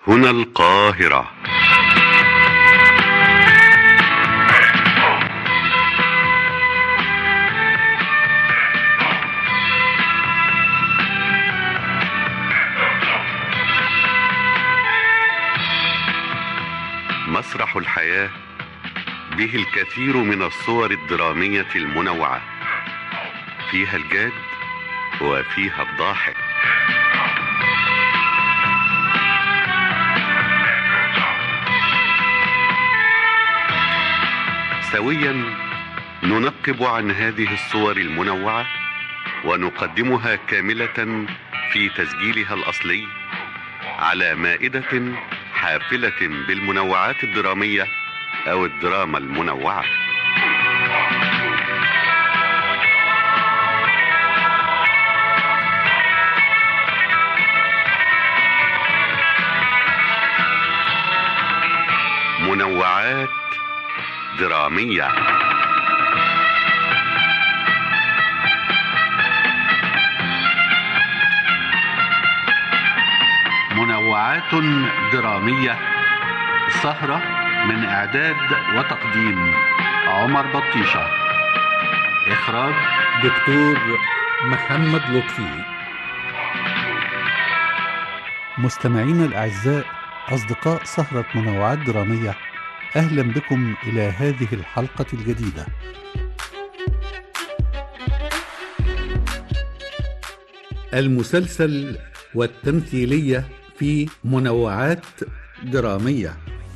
هنا القاهرة مسرح الحياة به الكثير من الصور الدرامية المنوعة فيها الجاد وفيها الضاحك سويا ننقب عن هذه الصور المنوعة ونقدمها كاملة في تسجيلها الأصلي على مائدة حافلة بالمنوعات الدرامية أو الدراما المنوعة منوعات درامية منوعات درامية سهرة من إعداد وتقديم عمر بطيشة إخراج دكتور محمد لطفي مستمعينا الأعزاء أصدقاء سهرة منوعات درامية أهلا بكم إلى هذه الحلقة الجديدة المسلسل والتمثيلية في منوعات درامية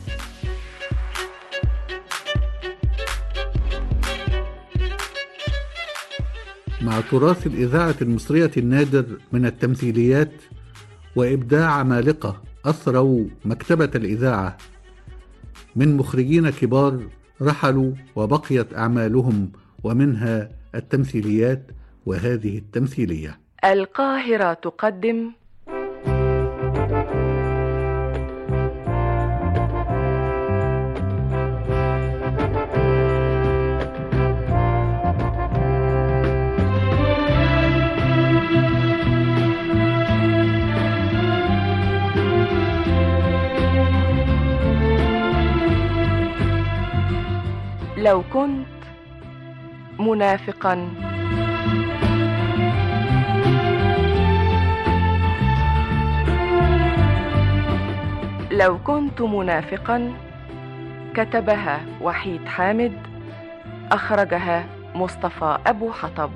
مع تراث الإذاعة المصرية النادر من التمثيليات وإبداع عمالقة أثروا مكتبة الإذاعة من مخرجين كبار رحلوا وبقيت أعمالهم ومنها التمثيليات وهذه التمثيلية القاهرة تقدم لو كنت منافقا لو كنت منافقا كتبها وحيد حامد اخرجها مصطفى ابو حطب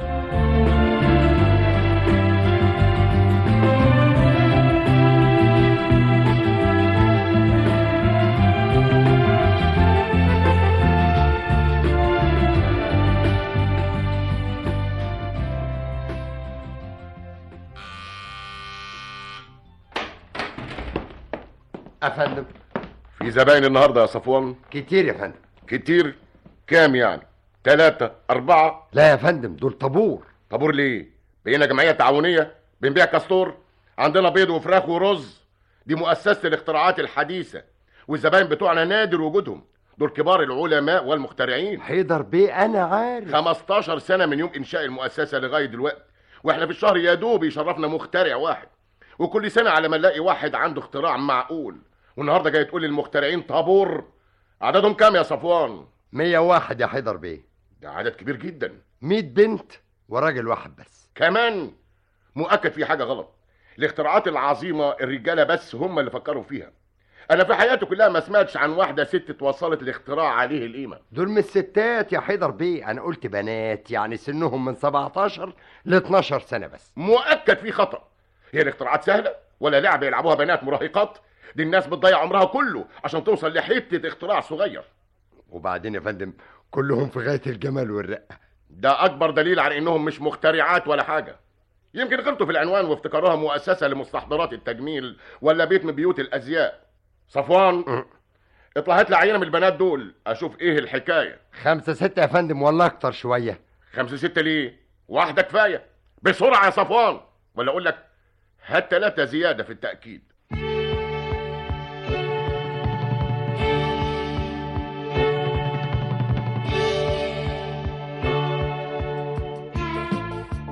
افندم في زباين النهارده يا صفوان كتير يا فندم كتير كام يعني ثلاثة أربعة لا يا فندم دول طابور طابور ليه بقينا جمعية تعاونية بنبيع كاستور عندنا بيض وفراخ ورز دي مؤسسة الاختراعات الحديثة والزباين بتوعنا نادر وجودهم دول كبار العلماء والمخترعين حيدر بيه انا عارف 15 سنة من يوم إنشاء المؤسسة لغاية دلوقتي واحنا في الشهر يا دوب يشرفنا مخترع واحد وكل سنة على ما نلاقي واحد عنده اختراع معقول والنهارده جاي تقول للمخترعين طابور عددهم كام يا صفوان 101 يا حيدر بيه ده عدد كبير جدا 100 بنت وراجل واحد بس كمان مؤكد في حاجة غلط الاختراعات العظيمة الرجالة بس هم اللي فكروا فيها أنا في حياتي كلها ما سمعتش عن واحدة ست توصلت الاختراع عليه القيمة دول مش ستات يا حيدر بيه انا قلت بنات يعني سنهم من 17 ل 12 سنه بس مؤكد في خطأ هي الاختراعات سهلة ولا لعبة يلعبوها بنات مراهقات دي الناس بتضيع عمرها كله عشان توصل لحتة اختراع صغير وبعدين يا فندم كلهم في غايه الجمال والرقه ده أكبر دليل على إنهم مش مخترعات ولا حاجة يمكن غلطوا في العنوان وافتكروها مؤسسة لمستحضرات التجميل ولا بيت من بيوت الأزياء صفوان اطلع هات لي عينة من البنات دول أشوف إيه الحكاية خمسة ستة يا فندم ولا أكتر شوية خمسة ستة ليه؟ واحدة كفاية بسرعة يا صفوان ولا أقول لك هات ثلاثة زيادة في التأكيد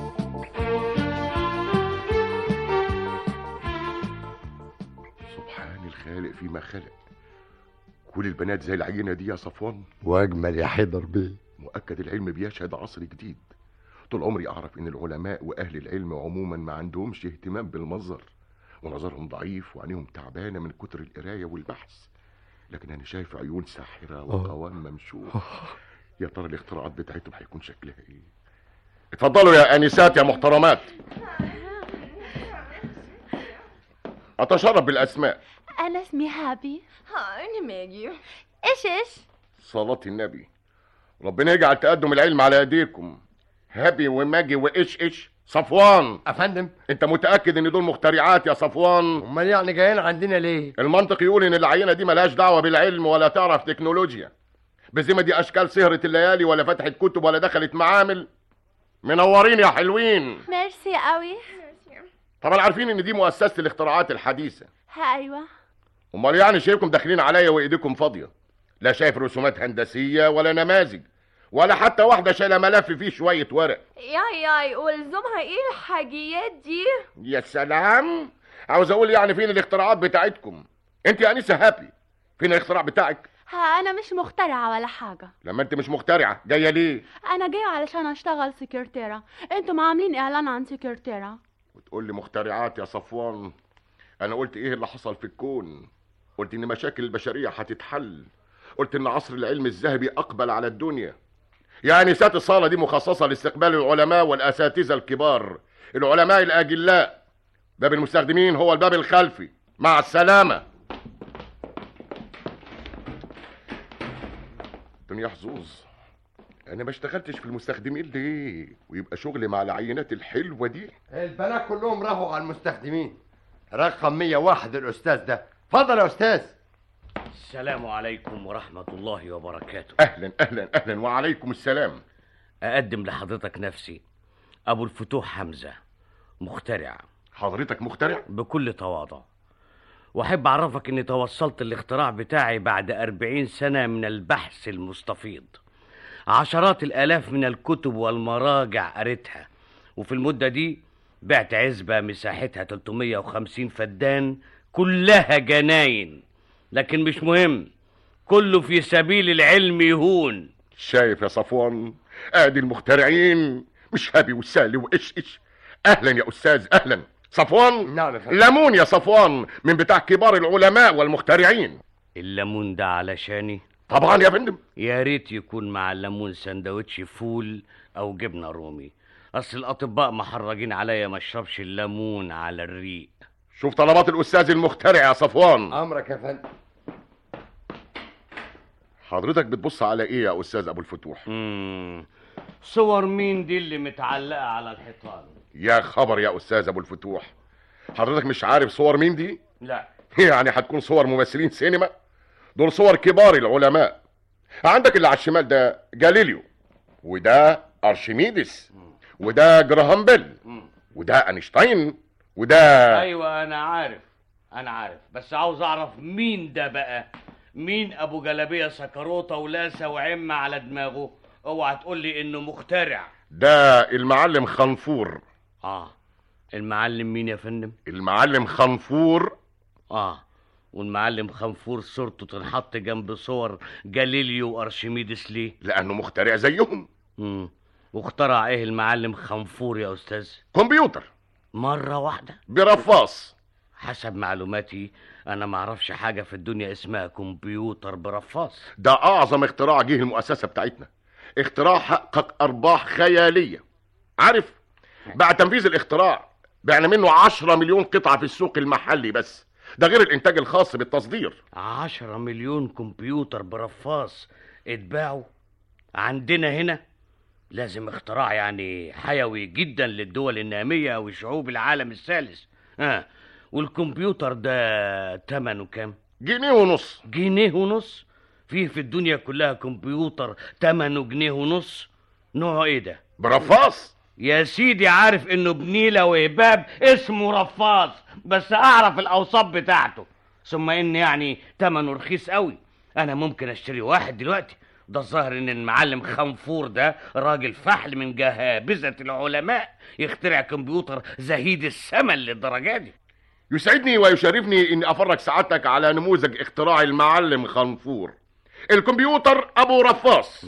سبحان سبحان الخالق فيما خلق كل البنات زي العينة دي يا صفوان واجمل يا حيدر بيه مؤكد العلم بيشهد عصر جديد طول عمري أعرف إن العلماء وأهل العلم عموما ما عندهمش اهتمام بالمنظر ونظرهم ضعيف وعينيهم تعبانة من كتر القراية والبحث لكن أنا شايف عيون ساحرة وقوام ممشوق يا ترى الاختراعات بتاعتهم هيكون شكلها إيه اتفضلوا يا آنسات يا محترمات أتشرف بالأسماء أنا اسمي هابي ها أنا ماجي إيش إيش؟ صلاة النبي ربنا يجعل تقدم العلم على ايديكم هابي وماجي وايش ايش صفوان افندم انت متاكد ان دول مخترعات يا صفوان امال يعني جايين عندنا ليه المنطق يقول ان العينه دي ملهاش دعوه بالعلم ولا تعرف تكنولوجيا بزي ما دي اشكال سهره الليالي ولا فتحت كتب ولا دخلت معامل منورين يا حلوين ميرسي قوي طبعا عارفين ان دي مؤسسه الاختراعات الحديثه أيوة امال يعني شايفكم داخلين عليا وايديكم فاضيه لا شايف رسومات هندسيه ولا نماذج ولا حتى واحده شايله ملف فيه شويه ورق ياي ياي ولزومها ايه الحاجيات دي يا سلام عاوز اقول يعني فين الاختراعات بتاعتكم انت يا انسه هابي فين الاختراع بتاعك ها أنا مش مخترعة ولا حاجة لما انت مش مخترعه جايه ليه أنا جاية علشان أشتغل سكرتيرة أنتم عاملين إعلان عن سكرتيرة وتقول لي مخترعات يا صفوان انا قلت ايه اللي حصل في الكون قلت ان مشاكل البشريه هتتحل قلت ان عصر العلم الذهبي اقبل على الدنيا يعني سات الصاله دي مخصصه لاستقبال العلماء والاساتذه الكبار العلماء الاجلاء باب المستخدمين هو الباب الخلفي مع السلامه دنيا حظوظ انا ما اشتغلتش في المستخدمين ليه ويبقى شغلي مع العينات الحلوه دي البنات كلهم راحوا على المستخدمين رقم 101 الاستاذ ده اتفضل يا استاذ السلام عليكم ورحمة الله وبركاته اهلا اهلا اهلا وعليكم السلام أقدم لحضرتك نفسي أبو الفتوح حمزة مخترع حضرتك مخترع بكل تواضع وأحب أعرفك إني توصلت الاختراع بتاعي بعد أربعين سنة من البحث المستفيض عشرات الآلاف من الكتب والمراجع قريتها وفي المدة دي بعت عزبة مساحتها 350 فدان كلها جناين لكن مش مهم كله في سبيل العلم يهون شايف يا صفوان ادي المخترعين مش هابي وسالي وايش ايش اهلا يا استاذ اهلا صفوان نعم يا فندم ليمون يا صفوان من بتاع كبار العلماء والمخترعين الليمون ده علشاني طبعا يا فندم يا ريت يكون مع الليمون سندوتش فول او جبنه رومي اصل الاطباء محرجين عليا ما اشربش الليمون على الريق شوف طلبات الاستاذ المخترع يا صفوان امرك يا فندم حضرتك بتبص على ايه يا استاذ ابو الفتوح مم. صور مين دي اللي متعلقه على الحيطان يا خبر يا استاذ ابو الفتوح حضرتك مش عارف صور مين دي لا يعني هتكون صور ممثلين سينما دول صور كبار العلماء عندك اللي على الشمال ده جاليليو وده ارشميدس وده جراهام بيل مم. وده اينشتاين وده ايوه انا عارف انا عارف بس عاوز اعرف مين ده بقى مين ابو جلابيه سكروطه ولاسه وعمه على دماغه اوعى تقول لي انه مخترع ده المعلم خنفور اه المعلم مين يا فندم المعلم خنفور اه والمعلم خنفور صورته تنحط جنب صور جاليليو وارشميدس ليه لانه مخترع زيهم مم. واخترع ايه المعلم خنفور يا استاذ كمبيوتر مره واحده برفاص حسب معلوماتي انا ما اعرفش حاجه في الدنيا اسمها كمبيوتر برفاص ده اعظم اختراع جه المؤسسه بتاعتنا اختراع حقق ارباح خياليه عارف بعد تنفيذ الاختراع بعنا منه 10 مليون قطعه في السوق المحلي بس ده غير الانتاج الخاص بالتصدير عشرة مليون كمبيوتر برفاص اتباعوا عندنا هنا لازم اختراع يعني حيوي جدا للدول النامية وشعوب العالم الثالث ها والكمبيوتر ده تمنه كام جنيه ونص جنيه ونص فيه في الدنيا كلها كمبيوتر تمنه جنيه ونص نوعه ايه ده برفاص يا سيدي عارف انه بنيلة وهباب اسمه رفاص بس اعرف الاوصاف بتاعته ثم ان يعني تمنه رخيص قوي انا ممكن اشتري واحد دلوقتي ده الظاهر ان المعلم خنفور ده راجل فحل من جهابذة العلماء يخترع كمبيوتر زهيد الثمن للدرجة دي يسعدني ويشرفني اني افرج سعادتك على نموذج اختراع المعلم خنفور الكمبيوتر ابو رفاص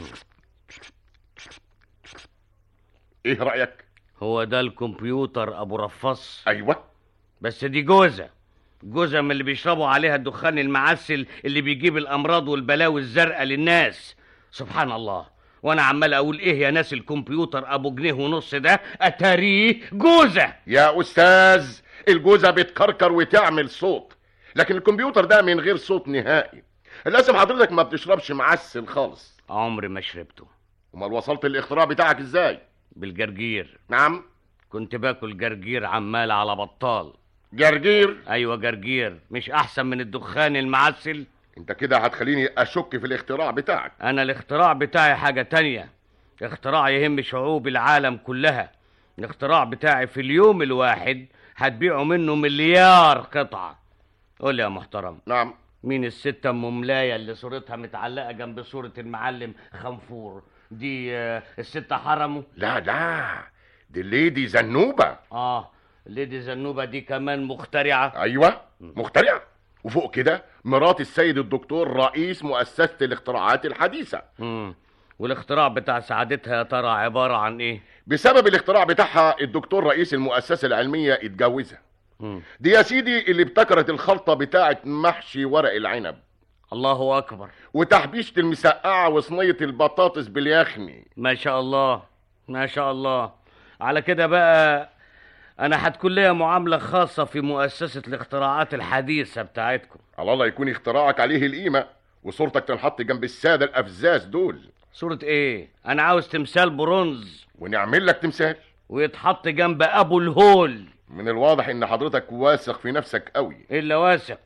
ايه رايك هو ده الكمبيوتر ابو رفاص ايوه بس دي جوزة جوزة من اللي بيشربوا عليها الدخان المعسل اللي بيجيب الامراض والبلاوي الزرقاء للناس سبحان الله وانا عمال اقول ايه يا ناس الكمبيوتر ابو جنيه ونص ده اتاريه جوزة يا استاذ الجوزة بتكركر وتعمل صوت لكن الكمبيوتر ده من غير صوت نهائي لازم حضرتك ما بتشربش معسل خالص عمري ما شربته امال وصلت الاختراع بتاعك ازاي بالجرجير نعم كنت باكل جرجير عمال على بطال جرجير ايوه جرجير مش احسن من الدخان المعسل انت كده هتخليني اشك في الاختراع بتاعك انا الاختراع بتاعي حاجة تانية اختراع يهم شعوب العالم كلها الاختراع بتاعي في اليوم الواحد هتبيعوا منه مليار قطعة قول يا محترم نعم مين الست ام ملاية اللي صورتها متعلقة جنب صورة المعلم خنفور دي آه، الست حرمه لا لا دي الليدي زنوبة اه ليدي زنوبة دي كمان مخترعة ايوه مخترع وفوق كده مرات السيد الدكتور رئيس مؤسسة الاختراعات الحديثة مم. والاختراع بتاع سعادتها يا ترى عبارة عن ايه بسبب الاختراع بتاعها الدكتور رئيس المؤسسة العلمية اتجوزها مم. دي يا سيدي اللي ابتكرت الخلطة بتاعة محشي ورق العنب الله اكبر وتحبيشة المسقعة وصينية البطاطس باليخني ما شاء الله ما شاء الله على كده بقى انا هتكون ليا معاملة خاصة في مؤسسة الاختراعات الحديثة بتاعتكم على الله يكون اختراعك عليه القيمة وصورتك تنحط جنب السادة الأفزاز دول صورة ايه انا عاوز تمثال برونز ونعمل لك تمثال ويتحط جنب ابو الهول من الواضح ان حضرتك واثق في نفسك قوي الا واثق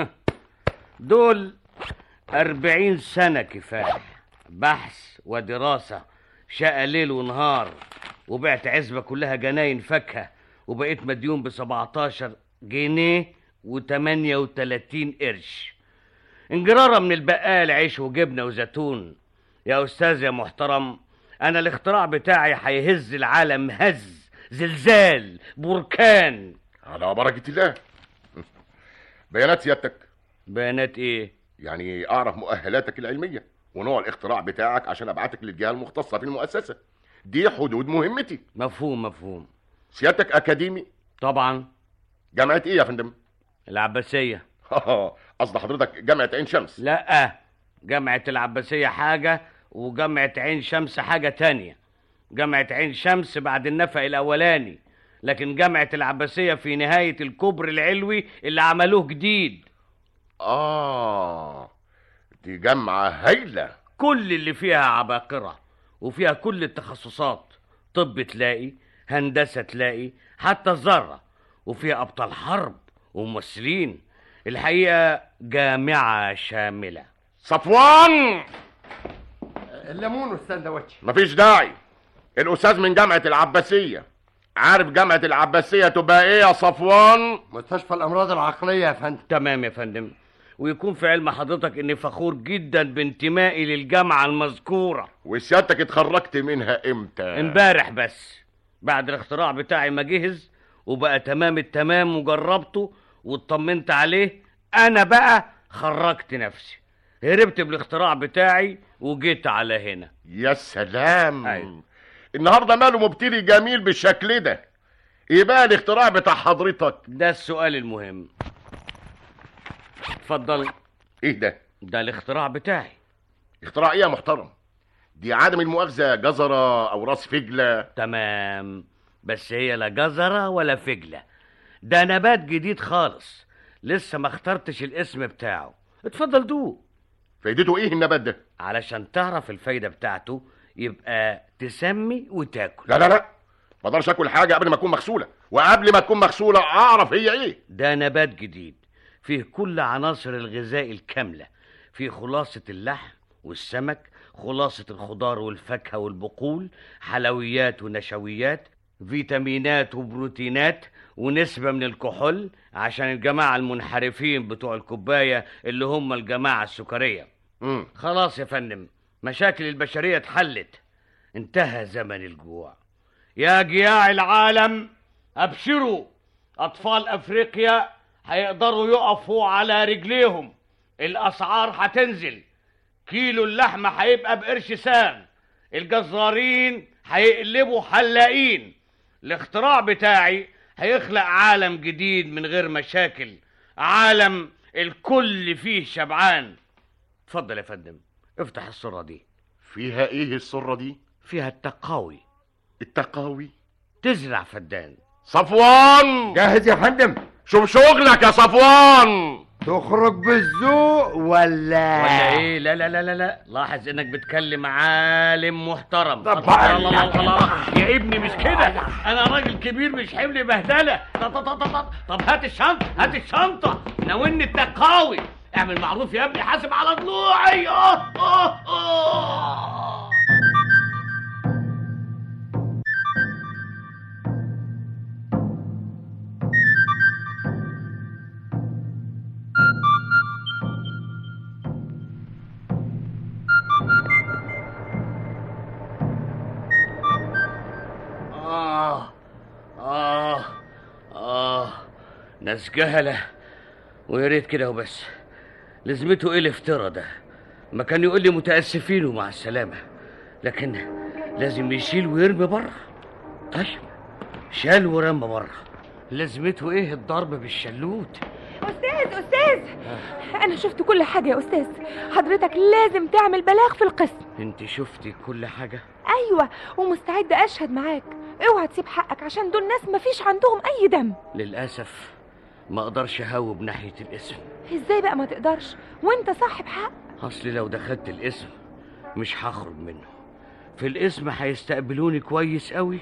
دول أربعين سنة كفاية بحث ودراسة شقى ليل ونهار وبعت عزبة كلها جناين فاكهة وبقيت مديون بسبعتاشر جنيه وتمانية وتلاتين قرش انجرارة من البقال عيش وجبنة وزيتون يا أستاذ يا محترم أنا الاختراع بتاعي هيهز العالم هز زلزال بركان على بركة الله بيانات سيادتك بيانات ايه يعني اعرف مؤهلاتك العلمية ونوع الاختراع بتاعك عشان ابعتك للجهة المختصة في المؤسسة دي حدود مهمتي مفهوم مفهوم سيادتك اكاديمي طبعا جامعة ايه يا فندم العباسية قصد حضرتك جامعة عين شمس لا جامعة العباسية حاجة وجامعة عين شمس حاجة تانية جامعة عين شمس بعد النفق الأولاني لكن جامعة العباسية في نهاية الكوبري العلوي اللي عملوه جديد اه دي جامعة هايلة كل اللي فيها عباقرة وفيها كل التخصصات طب تلاقي هندسة تلاقي حتى الذرة وفيها أبطال حرب وممثلين الحقيقة جامعة شاملة صفوان الليمون والسندوتش مفيش داعي الاستاذ من جامعة العباسية عارف جامعة العباسية تبقى ايه يا صفوان مستشفى الامراض العقليه يا فندم تمام يا فندم ويكون في علم حضرتك اني فخور جدا بانتمائي للجامعة المذكورة وسيادتك اتخرجت منها امتى امبارح بس بعد الاختراع بتاعي ما جهز وبقى تمام التمام وجربته واطمنت عليه انا بقى خرجت نفسي هربت بالاختراع بتاعي وجيت على هنا يا سلام أيوة. النهارده ماله مبتدي جميل بالشكل ده ايه بقى الاختراع بتاع حضرتك ده السؤال المهم اتفضل ايه ده ده الاختراع بتاعي اختراع ايه يا محترم دي عدم المؤاخذة جزرة او راس فجلة تمام بس هي لا جزرة ولا فجلة ده نبات جديد خالص لسه ما اخترتش الاسم بتاعه اتفضل دوق فايدته ايه النبات ده علشان تعرف الفايدة بتاعته يبقى تسمي وتاكل لا لا لا ما اقدرش اكل حاجة قبل ما تكون مغسولة وقبل ما تكون مغسولة اعرف هي ايه ده نبات جديد فيه كل عناصر الغذاء الكاملة فيه خلاصة اللحم والسمك خلاصة الخضار والفاكهة والبقول حلويات ونشويات فيتامينات وبروتينات ونسبة من الكحول عشان الجماعة المنحرفين بتوع الكوباية اللي هم الجماعة السكرية امم خلاص يا فندم مشاكل البشرية اتحلت انتهى زمن الجوع يا جياع العالم ابشروا اطفال افريقيا هيقدروا يقفوا على رجليهم الاسعار هتنزل كيلو اللحمه هيبقى بقرش سام الجزارين هيقلبوا حلاقين الاختراع بتاعي هيخلق عالم جديد من غير مشاكل عالم الكل فيه شبعان اتفضل يا فندم افتح الصورة دي فيها ايه السرة دي فيها التقاوي التقاوي تزرع فدان صفوان جاهز يا فندم شوف شغلك يا صفوان تخرج بالذوق ولا ولا ايه لا لا لا لا لا لاحظ انك بتكلم عالم محترم طب الله الله الله الله يا ابني مش كده انا راجل كبير مش حمل بهدله طب طب طب طب طب هات الشنطه هات الشنطه ناولني التقاوي اعمل معروف يا ابني حاسب على ضلوعي أوه أوه أوه. آه آه آه ناس جهلة ويا ريت كده وبس لازمته ايه الافتراء ده ما كان يقول لي متأسفين ومع السلامة لكن لازم يشيل ويرمي بره طيب شال ورمى بره لازمته ايه الضرب بالشلوت أستاذ أستاذ أنا شفت كل حاجة يا أستاذ حضرتك لازم تعمل بلاغ في القسم انت شفتي كل حاجة أيوة ومستعدة أشهد معاك اوعى تسيب حقك عشان دول ناس مفيش عندهم أي دم للأسف ما اقدرش اهوب ناحية الاسم إزاي بقى ما تقدرش وأنت صاحب حق اصلي لو دخلت الاسم مش هخرج منه في الاسم هيستقبلوني كويس قوي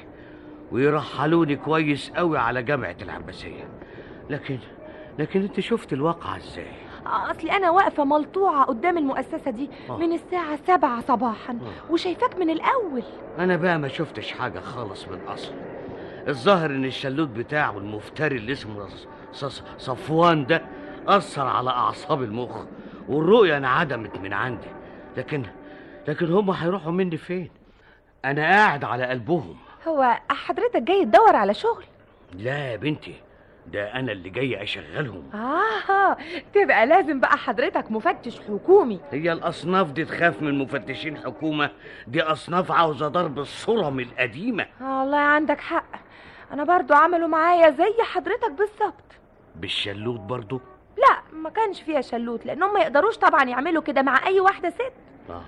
ويرحلوني كويس قوي على جامعة العباسية لكن لكن انت شفت الواقعة ازاي أصلي أنا واقفة ملطوعة قدام المؤسسة دي آه. من الساعة سبعة صباحا وشايفاك من الأول انا بقى ما شفتش حاجة خالص من اصل الظاهر ان الشلوت بتاعه المفتري اللي اسمه ص- ص- صفوان ده اثر على اعصاب المخ والرؤية انعدمت من عندي لكن لكن هم هيروحوا مني فين انا قاعد على قلبهم هو حضرتك جاي تدور على شغل لا يا بنتي ده انا اللي جاي اشغلهم آه تبقى لازم بقى حضرتك مفتش حكومي هي الاصناف دي تخاف من مفتشين حكومه دي اصناف عاوزه ضرب الصرم القديمه آه والله عندك حق أنا برضو عملوا معايا زي حضرتك بالظبط بالشلوت برضو لا ما كانش فيها شلوت لأنهم ما يقدروش طبعا يعملوا كده مع أي واحدة ست اه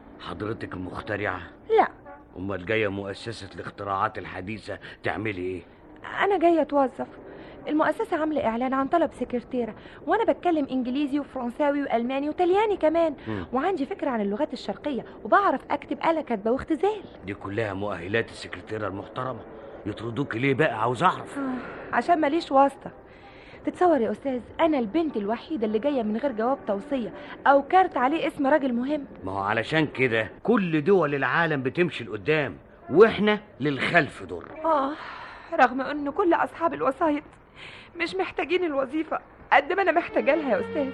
حضرتك مخترعه لا امال جايه مؤسسه الاختراعات الحديثه تعملي ايه أنا جاية أتوظف المؤسسة عاملة إعلان عن طلب سكرتيرة وأنا بتكلم إنجليزي وفرنساوي وألماني وطلياني كمان مم. وعندي فكرة عن اللغات الشرقية وبعرف أكتب آلة كاتبة واختزال دي كلها مؤهلات السكرتيره المحترمه يطردوك ليه بقى عاوز اعرف آه، عشان ماليش واسطة تتصور يا أستاذ أنا البنت الوحيدة اللي جاية من غير جواب توصية أو كارت عليه اسم راجل مهم ما هو علشان كده كل دول العالم بتمشي لقدام واحنا للخلف دور آه رغم أن كل أصحاب الوسايط مش محتاجين الوظيفة قد ما أنا محتاجة لها يا أستاذ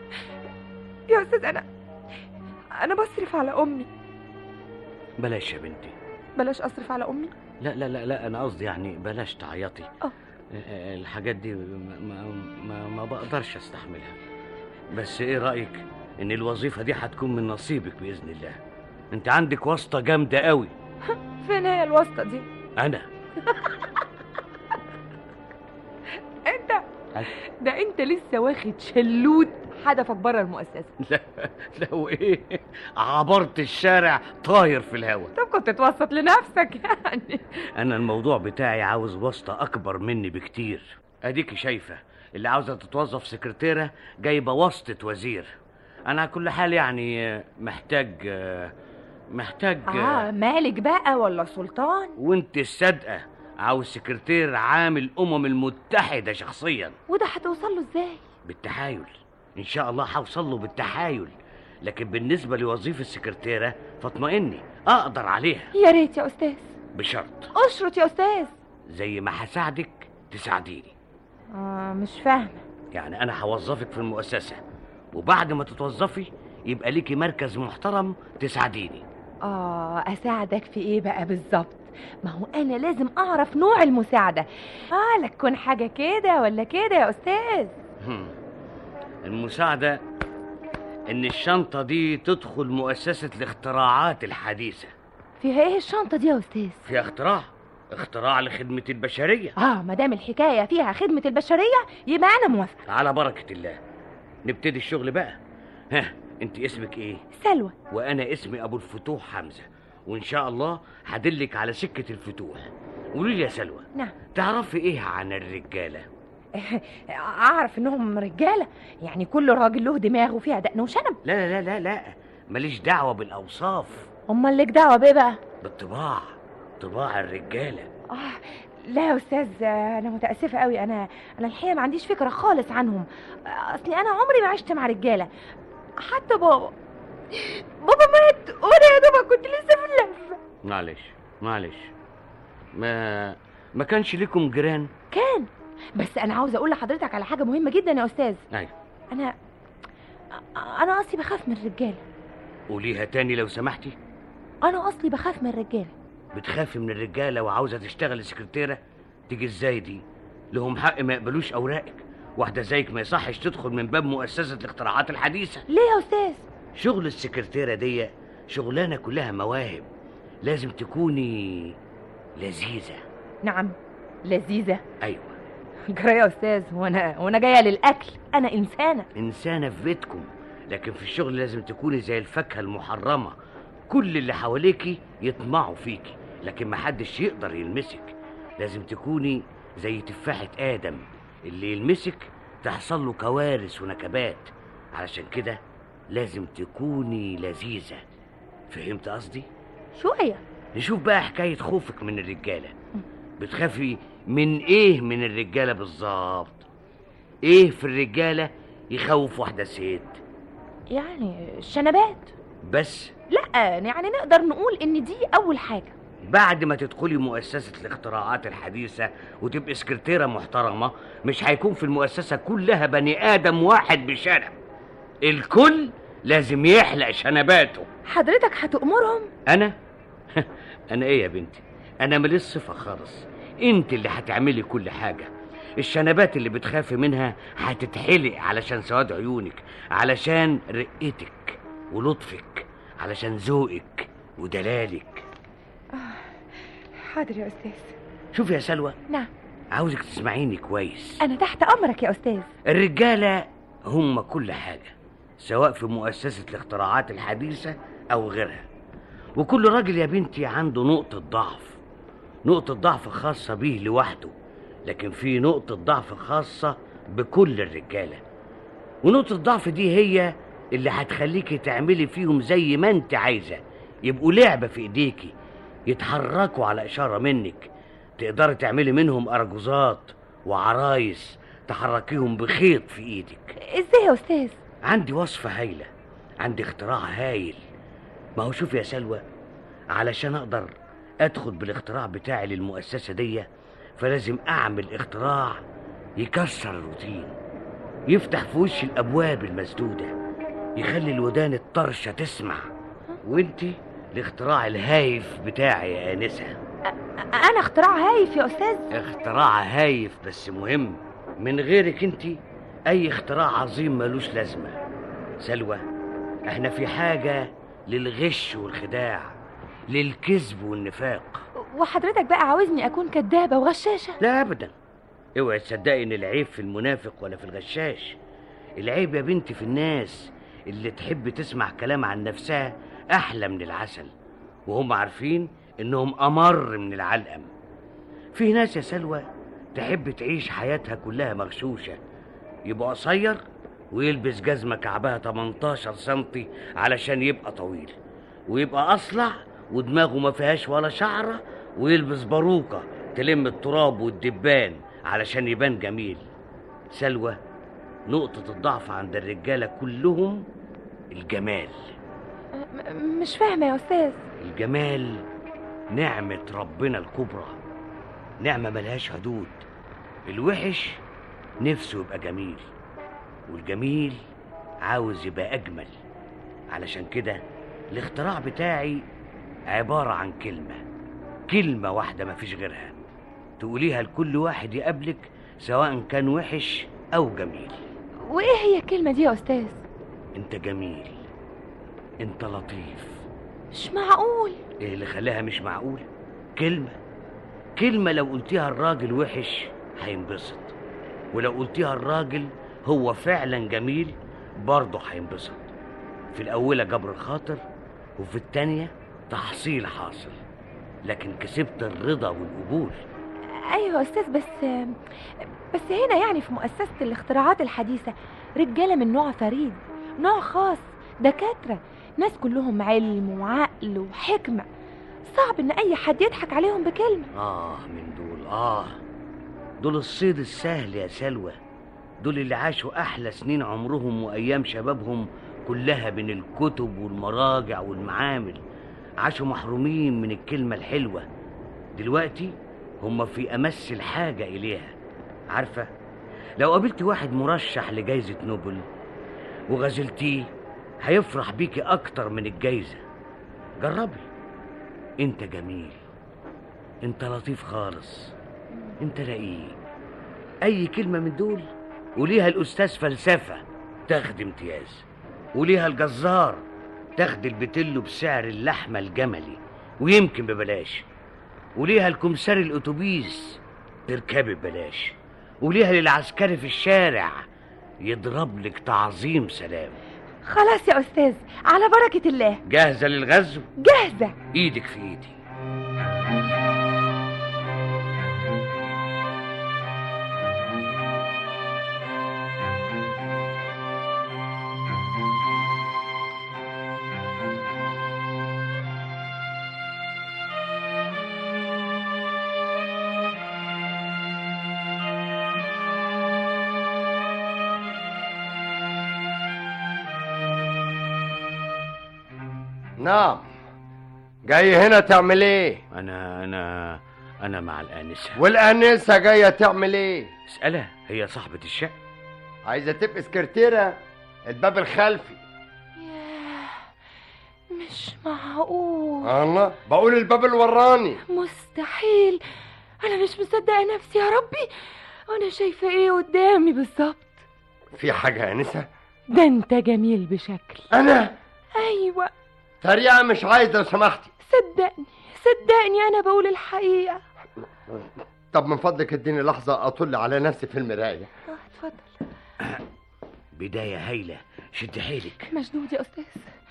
يا أستاذ أنا أنا بصرف على أمي بلاش يا بنتي بلاش أصرف على أمي لا لا لا لا انا قصدي يعني بلاش تعيطي آه. آه، الحاجات دي ما, ما, ما, ما بقدرش استحملها بس ايه رايك ان الوظيفه دي هتكون من نصيبك باذن الله انت عندك واسطه جامده قوي فين هي الواسطة دي انا أنت ده أنت لسه واخد شلوت حدفك بره المؤسسة لا لو ايه عبرت الشارع طاير في الهواء طب كنت توسط لنفسك يعني انا الموضوع بتاعي عاوز واسطه اكبر مني بكتير اديكي شايفه اللي عاوزه تتوظف سكرتيره جايبه واسطه وزير انا على كل حال يعني آه، محتاج آه، محتاج آه مالك بقى ولا سلطان وانت الصادقه عاوز سكرتير عامل امم المتحده شخصيا وده هتوصل له ازاي بالتحايل ان شاء الله هوصل له بالتحايل لكن بالنسبه لوظيفه السكرتيره فاطمئني اقدر عليها يا ريت يا أستاذ بشرط اشرط يا أستاذ زي ما هساعدك تساعديني آه مش فاهمة يعني انا هوظفك في المؤسسه وبعد ما تتوظفي يبقى ليكي مركز محترم تساعديني آه أساعدك في إيه بقى بالظبط ما هو أنا لازم أعرف نوع المساعدة آه لا تكون حاجة كده ولا كده يا أستاذ هم. المساعدة إن الشنطة دي تدخل مؤسسة الاختراعات الحديثة فيها ايه الشنطة دي يا أستاذ؟ فيها اختراع اختراع لخدمة البشرية اه ما دام الحكاية فيها خدمة البشرية يبقى أنا موافقة على بركة الله نبتدي الشغل بقى ها انت اسمك ايه سلوى وانا اسمي ابو الفتوح حمزة وان شاء الله هدلك على سكة الفتوح قولي لي يا سلوى نعم تعرفي ايه عن الرجالة أعرف إنهم رجالة يعني كل راجل له دماغ وفيها دقن وشنب لا لا لا لا ماليش دعوة بالاوصاف أمال لك دعوة بإيه بقى؟ بالطباع طباع الرجالة آه لا يا أستاذ أنا متأسفة قوي أنا أنا الحقيقة ما عنديش فكرة خالص عنهم أصلي أنا عمري ما عشت مع رجالة حتى بابا بابا مات وأنا يا دوبك كنت لسه في اللفة معلش معلش ما ما كانش ليكم جيران كان بس أنا عاوزة أقول لحضرتك على حاجة مهمة جدا يا أستاذ ايوه أنا أنا أصلي بخاف من الرجالة قوليها تاني لو سمحتي أنا أصلي بخاف من الرجالة بتخافي من الرجاله وعاوزه تشتغل سكرتيره تيجي ازاي دي لهم حق ما يقبلوش اوراقك واحده زيك ما يصحش تدخل من باب مؤسسه الاختراعات الحديثه ليه يا أستاذ؟ شغل السكرتيره دي شغلانه كلها مواهب لازم تكوني لذيذه نعم لذيذة ايوه جرى يا أستاذ وأنا وأنا جاية للأكل أنا إنسانة انسانه في بيتكم لكن في الشغل لازم تكوني زي الفاكهه المحرمه كل اللي حواليكي يطمعوا فيكي لكن محدش يقدر يلمسك لازم تكوني زي تفاحة آدم اللي يلمسك تحصل له كوارث ونكبات علشان كده لازم تكوني لذيذة فهمت قصدي؟ شوية نشوف بقى حكاية خوفك من الرجالة بتخافي من ايه من الرجالة بالظبط ايه في الرجالة يخوف واحدة ست يعني الشنبات بس لا يعني نقدر نقول إن دي أول حاجة بعد ما تدخلي مؤسسة الاختراعات الحديثة وتبقي سكرتيرة محترمة مش هيكون في المؤسسة كلها بني آدم واحد بشنب الكل لازم يحلق شنباته حضرتك هتأمرهم أنا؟ أنا إيه يا بنتي؟ أنا ماليش صفة خالص أنت اللي هتعملي كل حاجة الشنبات اللي بتخافي منها هتتحلق علشان سواد عيونك علشان رقتك ولطفك علشان ذوقك ودلالك حاضر يا أستاذ شوفي يا سلوى نعم عاوزك تسمعيني كويس أنا تحت أمرك يا أستاذ الرجالة هم كل حاجة سواء في مؤسسة الاختراعات الحديثة أو غيرها وكل راجل يا بنتي عنده نقطة ضعف نقطة ضعف خاصة بيه لوحده لكن في نقطة ضعف خاصة بكل الرجالة ونقطة الضعف دي هي اللي هتخليكي تعملي فيهم زي ما انت عايزة يبقوا لعبة في ايديكي يتحركوا على إشارة منك تقدري تعملي منهم أرجوزات وعرايس تحركيهم بخيط في ايدك إزاي يا أستاذ؟ عندي وصفة هايلة عندي اختراع هايل ما هو شوف يا سلوى علشان اقدر ادخل بالاختراع بتاعي للمؤسسة دي فلازم اعمل اختراع يكسر الروتين يفتح في وش الابواب المسدودة يخلي الودان الطرشة تسمع وانتي الاختراع الهايف بتاعي يا انسه أنا اختراع هايف يا أستاذ اختراع هايف بس مهم من غيرك انت اي اختراع عظيم ملوش لازمه سلوى احنا في حاجه للغش والخداع للكذب والنفاق وحضرتك بقى عاوزني أكون كدابة وغشاشة لا ابدا اوعي تصدقي ان العيب في المنافق ولا في الغشاش العيب يا بنتي في الناس اللي تحب تسمع كلام عن نفسها احلى من العسل وهم عارفين انهم امر من العلقم في ناس يا سلوى تحب تعيش حياتها كلها مغشوشه يبقى قصير ويلبس جزمه كعبها 18 سنتي علشان يبقى طويل ويبقى اصلع ودماغه ما فيهاش ولا شعره ويلبس باروكه تلم التراب والدبان علشان يبان جميل سلوى نقطة الضعف عند الرجالة كلهم الجمال م- مش فاهمة يا أستاذ الجمال نعمة ربنا الكبرى نعمة ملهاش حدود الوحش نفسه يبقى جميل والجميل عاوز يبقى أجمل علشان كده الاختراع بتاعي عبارة عن كلمة كلمة واحدة مفيش غيرها تقوليها لكل واحد يقابلك سواء كان وحش أو جميل وايه هي الكلمه دي يا استاذ انت جميل انت لطيف مش معقول ايه اللي خلاها مش معقول كلمة كلمة لو قلتيها الراجل وحش هينبسط ولو قلتيها الراجل هو فعلا جميل برضه هينبسط في الأولى جبر خاطر وفي التانية تحصيل حاصل لكن كسبت الرضا والقبول ايوه يا استاذ بس بس هنا يعني في مؤسسه الاختراعات الحديثه رجاله من نوع فريد نوع خاص دكاتره ناس كلهم علم وعقل وحكمه صعب ان اي حد يضحك عليهم بكلمه آه من دول آه دول الصيد السهل يا سلوى دول اللي عاشوا أحلى سنين عمرهم وأيام شبابهم كلها بين الكتب والمراجع والمعامل عاشوا محرومين من الكلمة الحلوة دلوقتي هم في أمس الحاجة إليها عارفة لو قابلت واحد مرشح لجائزة نوبل وغزلتيه هيفرح بيكي أكتر من الجايزة جربي انت جميل انت لطيف خالص انت رقيق اي كلمة من دول وليها الاستاذ فلسفة تاخد امتياز وليها الجزار تاخد البتلو بسعر اللحمة الجملي ويمكن ببلاش وليها الكمساري الاتوبيس تركبي ببلاش وليها للعسكري في الشارع يضرب لك تعظيم سلام خلاص يا استاذ على بركه الله جاهزة للغزو جاهزه ايدك في ايدي نعم جاي هنا تعمل ايه انا انا انا مع الانسه والانسه جايه تعمل ايه اسالها هي صاحبه الشقه عايزه تبقى سكرتيره الباب الخلفي ياه مش معقول الله بقول الباب الوراني مستحيل انا مش مصدقه نفسي يا ربي انا شايفه ايه قدامي بالظبط في حاجه يا انسه ده انت جميل بشكل انا ايوه تريقه مش عايز لو سمحتي صدقني صدقني انا بقول الحقيقه طب من فضلك اديني لحظه اطل على نفسي في المرايه آه، اتفضل بدايه هايله شد حيلك مجنون يا استاذ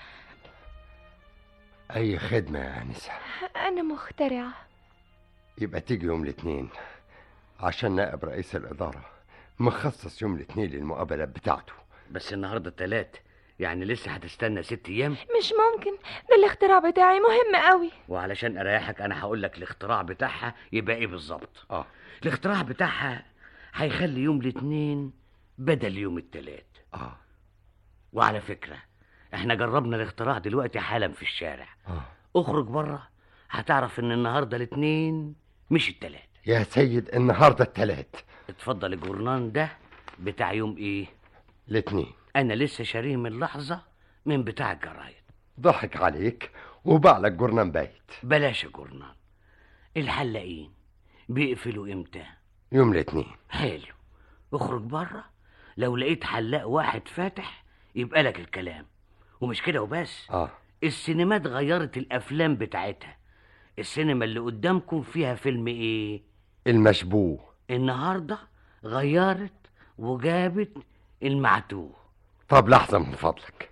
اي خدمه يا انسه انا مخترعه يبقى تيجي يوم الاثنين عشان نائب رئيس الاداره مخصص يوم الاثنين للمقابلات بتاعته بس النهارده التلات يعني لسه هتستنى ست ايام مش ممكن ده الاختراع بتاعي مهم قوي وعلشان اريحك انا هقول لك الاختراع بتاعها يبقى ايه بالظبط اه الاختراع بتاعها هيخلي يوم الاثنين بدل يوم التلات اه وعلى فكره احنا جربنا الاختراع دلوقتي حالا في الشارع اه اخرج بره هتعرف ان النهارده الاثنين مش التلات يا سيد النهارده التلات اتفضل الجورنان ده بتاع يوم ايه الاثنين انا لسه شاريه من لحظه من بتاع الجرايد ضحك عليك وباع لك جرنان بايت بلاش الجورنان الحلاقين بيقفلوا امتى يوم الاثنين حلو اخرج بره لو لقيت حلاق واحد فاتح يبقى لك الكلام ومش كده وبس اه السينمات غيرت الافلام بتاعتها السينما اللي قدامكم فيها فيلم ايه المشبوه النهارده غيرت وجابت المعتوه طب لحظه من فضلك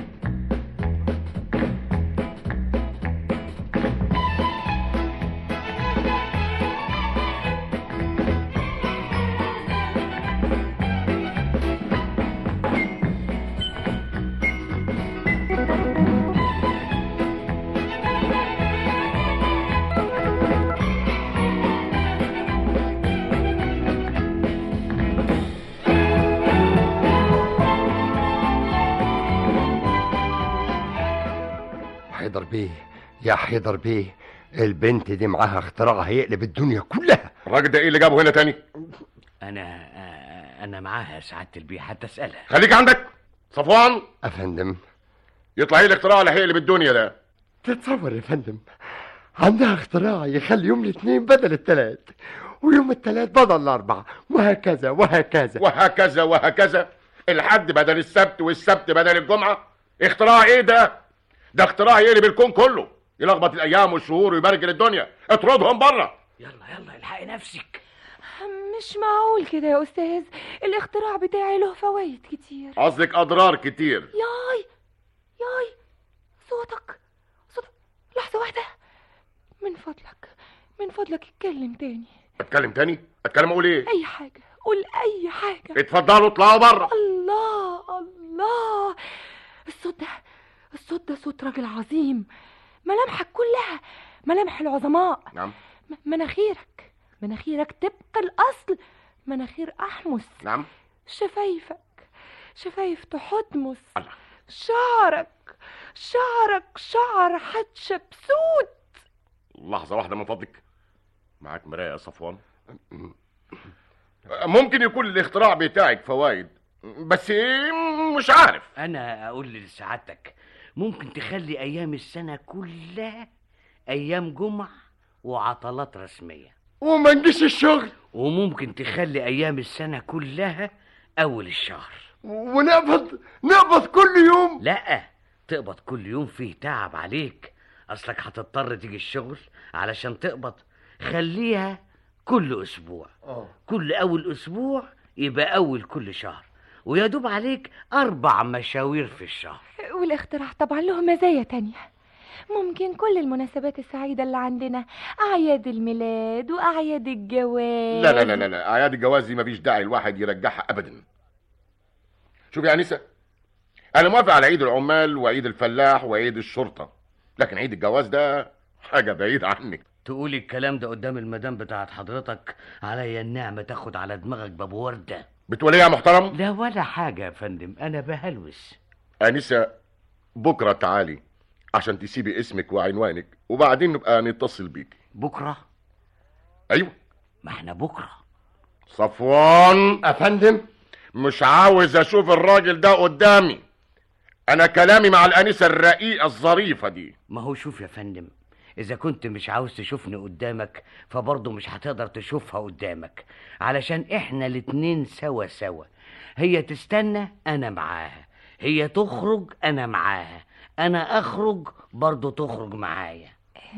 حيدر بيه يا حيدر بيه البنت دي معاها اختراع هيقلب الدنيا كلها الراجل ده ايه اللي جابه هنا تاني انا آه، انا معاها يا سعاده البيه حتى اسالها خليك عندك صفوان افندم يطلع ايه الاختراع اللي هيقلب الدنيا ده تتصور يا فندم عندها اختراع يخلي يوم الاثنين بدل الثلاث ويوم الثلاث بدل الاربعاء وهكذا وهكذا وهكذا وهكذا الحد بدل السبت والسبت بدل الجمعه اختراع ايه ده ده اختراع يقلب الكون كله يلخبط الايام والشهور ويبرجل الدنيا اطردهم بره يلا يلا الحقي نفسك مش معقول كده يا استاذ الاختراع بتاعي له فوائد كتير قصدك اضرار كتير ياي ياي صوتك صوتك لحظة واحدة من فضلك من فضلك اتكلم تاني اتكلم تاني اتكلم اقول ايه اي حاجة قول اي حاجة اتفضلوا اطلعوا بره الله الله الصوت ده الصوت ده صوت راجل عظيم ملامحك كلها ملامح العظماء نعم م- مناخيرك مناخيرك طبق الأصل مناخير أحمس نعم شفايفك شفايف تحتمس الله. شعرك شعرك شعر حتشبسوت لحظة واحدة من فضلك معاك مراية يا صفوان ممكن يكون الاختراع بتاعك فوائد بس ايه مش عارف انا اقول لسعادتك ممكن تخلي ايام السنه كلها ايام جمع وعطلات رسميه وما نجيش الشغل وممكن تخلي ايام السنه كلها اول الشهر ونقبض نقبض كل يوم لا تقبض كل يوم فيه تعب عليك اصلك هتضطر تيجي الشغل علشان تقبض خليها كل اسبوع اه كل اول اسبوع يبقى اول كل شهر ويا دوب عليك اربع مشاوير في الشهر والاختراع طبعا له مزايا تانية ممكن كل المناسبات السعيدة اللي عندنا أعياد الميلاد وأعياد الجواز لا لا لا لا, لا. اعياد الجواز دي مفيش داعي الواحد يرجعها ابدا شوف يا انسه انا موافق على عيد العمال وعيد الفلاح وعيد الشرطه لكن عيد الجواز ده حاجه بعيده عنك تقولي الكلام ده قدام المدام بتاعت حضرتك عليا النعمة تاخد على دماغك باب وردة بتقول ايه يا محترم لا ولا حاجة يا فندم أنا بهلوس انسه بكره تعالي عشان تسيبي اسمك وعنوانك وبعدين نبقى نتصل بيك بكرة ايوه ما احنا بكرة صفوان افندم مش عاوز اشوف الراجل ده قدامي انا كلامي مع الانسه الرقيقه الظريفه دي ما هو شوف يا فندم إذا كنت مش عاوز تشوفني قدامك فبرضه مش هتقدر تشوفها قدامك علشان إحنا الاتنين سوا سوا هي تستنى أنا معاها هي تخرج أنا معاها أنا أخرج برضه تخرج معايا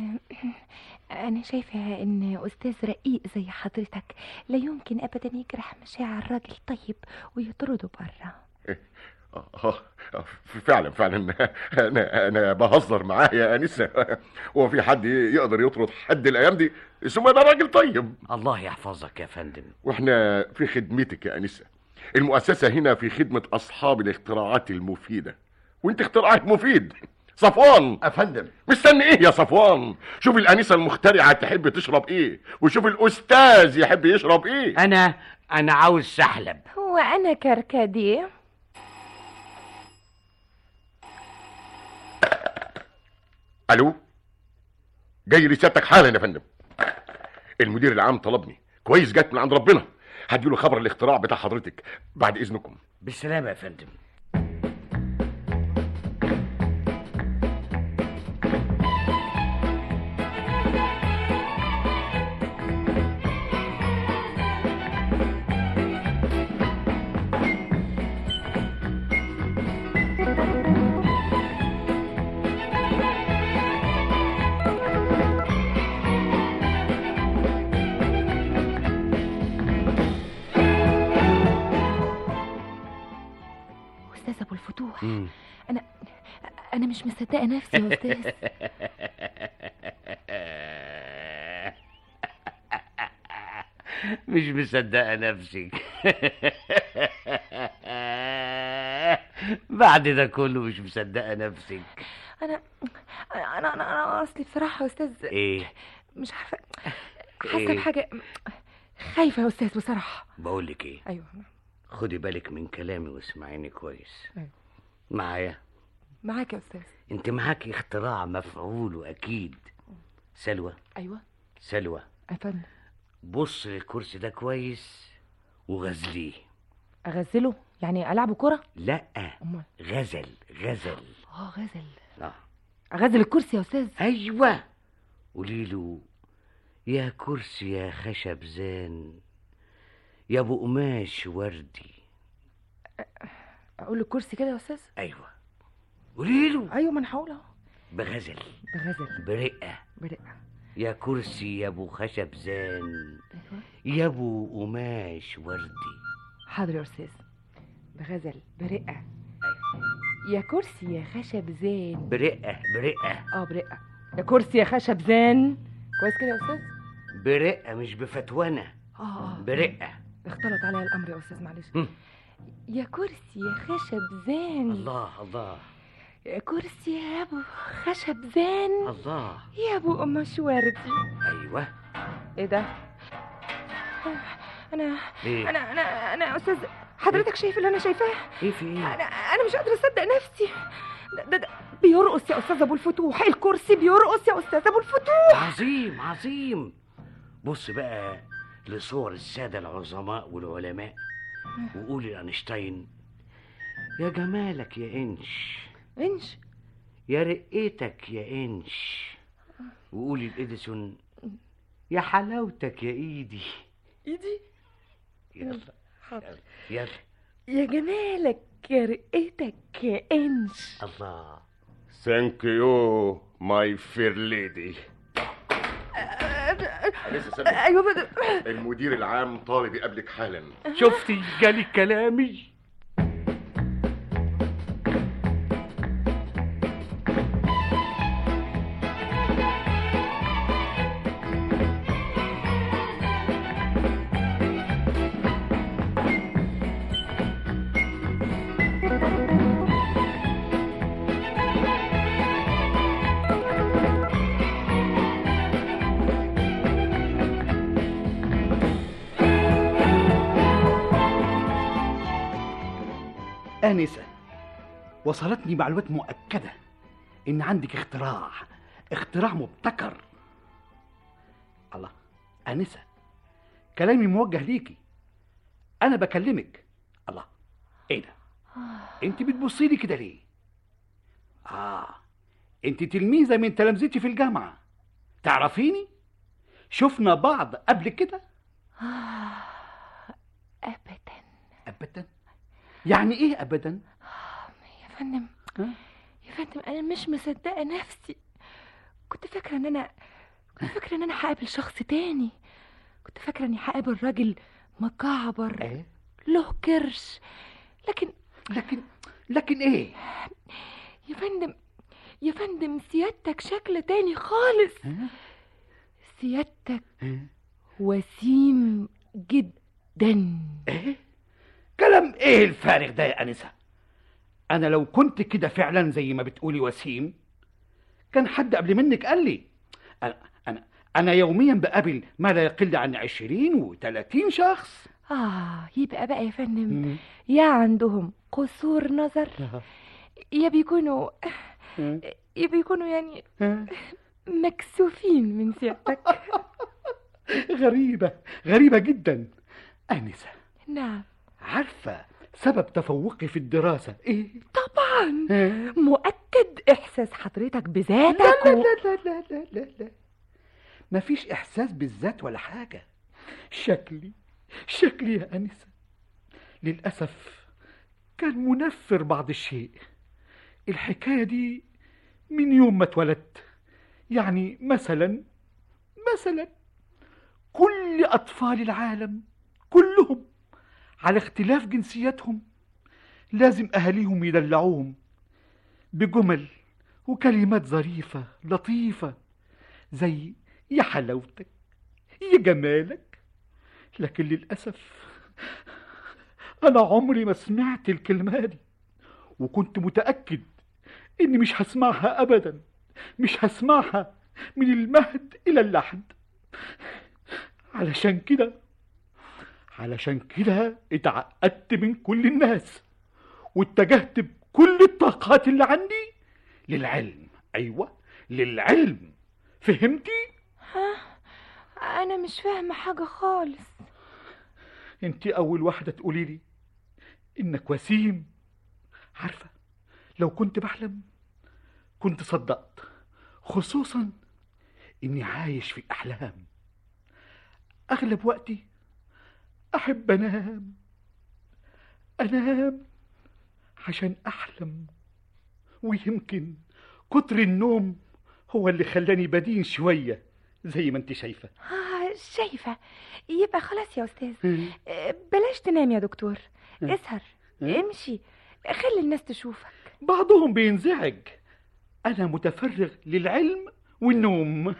أنا شايفة إن أستاذ رقيق زي حضرتك لا يمكن أبدا يجرح مشاعر راجل طيب ويطرده برا آه، آه، فعلا فعلا انا انا بهزر معاه يا انسه هو في حد يقدر يطرد حد الايام دي ثم ده راجل طيب الله يحفظك يا فندم واحنا في خدمتك يا انسه المؤسسه هنا في خدمه اصحاب الاختراعات المفيده وانت اختراعك مفيد صفوان افندم مستني ايه يا صفوان شوف الانسه المخترعه تحب تشرب ايه وشوف الاستاذ يحب يشرب ايه أنا أنا عاوز سحلب هو أنا كركديه الو جاي رسالتك حالا يا فندم المدير العام طلبني كويس جت من عند ربنا هديله خبر الاختراع بتاع حضرتك بعد اذنكم بالسلامة يا فندم أستاذ أبو الفتوح مم. أنا أنا مش مصدقة نفسي يا أستاذ مش مصدقة نفسك بعد ده كله مش مصدقة نفسك أنا أنا أنا, أنا أصلي بصراحة يا أستاذ ايه مش عارفة حاسة إيه؟ بحاجة خايفة يا أستاذ بصراحة بقولك ايه أيوه خدي بالك من كلامي واسمعيني كويس أيوة. معايا معاك يا أستاذ انت معاكي اختراع مفعول واكيد سلوى أيوه سلوى أفندم بص للكرسي ده كويس وغزليه أغزله يعني ألعبه كرة لا أمال غزل غزل آه غزل اه أغزل الكرسي يا أستاذ ايوه قولي له يا كرسي يا خشب زان يا ابو قماش وردي اقول له كرسي كده يا استاذ ايوه قولي له ايوه ما انا هقول اهو بغزل بغزل برقه برقه يا كرسي يا ابو خشب زان يا ابو قماش وردي حاضر يا استاذ بغزل برقه يا كرسي يا خشب زين برقه برقه اه برقه يا كرسي يا خشب زين كويس كده يا استاذ برقه مش بفتونه اه برقه اختلط عليا الامر يا استاذ معلش هم. يا كرسي يا خشب زين الله الله يا كرسي يا ابو خشب زين الله يا ابو قماش وردي ايوه ايه ده انا ايه انا انا انا يا استاذ حضرتك شايف اللي انا شايفاه ايه في ايه انا انا مش قادره اصدق نفسي ده, ده, ده بيرقص يا استاذ ابو الفتوح الكرسي بيرقص يا استاذ ابو الفتوح عظيم عظيم بص بقى لصور السادة العظماء والعلماء وقولي لأينشتاين يا جمالك يا إنش انش يا رقيتك يا إنش وقولي لإديسون يا حلاوتك يا إيدي ايدي يلا حاضر يلا يا جمالك يا رقتك يا انش الله ثانك يو ماي فير ليدي لسه سلمى ايوه بدأ. المدير العام طالب يقابلك حالا شفتي جالي كلامي آنسة وصلتني معلومات مؤكدة إن عندك اختراع اختراع مبتكر الله آنسة كلامي موجه ليكي أنا بكلمك الله إيه ده أنت بتبصي لي كده ليه آه أنت تلميذة من تلامذتي في الجامعة تعرفيني شفنا بعض قبل كده ابدا أبدا يعني إيه أبدا يا فندم يا فندم انا مش مصدقه نفسي كنت فاكره ان انا كنت فاكره ان انا هقابل شخص تاني كنت فاكره اني هقابل راجل مكعبر إيه له كرش لكن لكن لكن إيه يا فندم يا فندم سيادتك شكل تاني خالص سيادتك وسيم جدا ايه كلام ايه الفارغ ده يا انسه انا لو كنت كده فعلا زي ما بتقولي وسيم كان حد قبل منك قال لي انا انا انا يوميا بقابل ما لا يقل عن عشرين وثلاثين شخص اه يبقى بقى يا فندم يا عندهم قصور نظر يا بيكونوا يا بيكونوا يعني مكسوفين من سيادتك غريبة غريبة جدا أنسة نعم عارفة سبب تفوقي في الدراسة إيه؟ طبعا مؤكد إحساس حضرتك بذاتك لا و... لا لا لا لا لا لا مفيش إحساس بالذات ولا حاجة شكلي شكلي يا أنسة للأسف كان منفر بعض الشيء الحكاية دي من يوم ما اتولدت يعني مثلا مثلا كل أطفال العالم كلهم على اختلاف جنسياتهم لازم أهاليهم يدلعوهم بجمل وكلمات ظريفة لطيفة زي يا حلاوتك يا جمالك لكن للأسف أنا عمري ما سمعت الكلمة دي وكنت متأكد إني مش هسمعها أبدا مش هسمعها من المهد إلى اللحد علشان كده علشان كده اتعقدت من كل الناس واتجهت بكل الطاقات اللي عندي للعلم ايوه للعلم فهمتي ها أنا مش فاهمة حاجة خالص انت اول واحده تقولي لي انك وسيم عارفه لو كنت بحلم كنت صدقت خصوصا اني عايش في الاحلام اغلب وقتي احب انام انام عشان أحلم ويمكن كتر النوم هو اللي خلاني بدين شوية زي ما انت شايفة آه شايفة يبقى خلاص يا أستاذ آه، بلاش تنام يا دكتور ها؟ اسهر ها؟ امشي خلي الناس تشوفك بعضهم بينزعج أنا متفرغ للعلم والنوم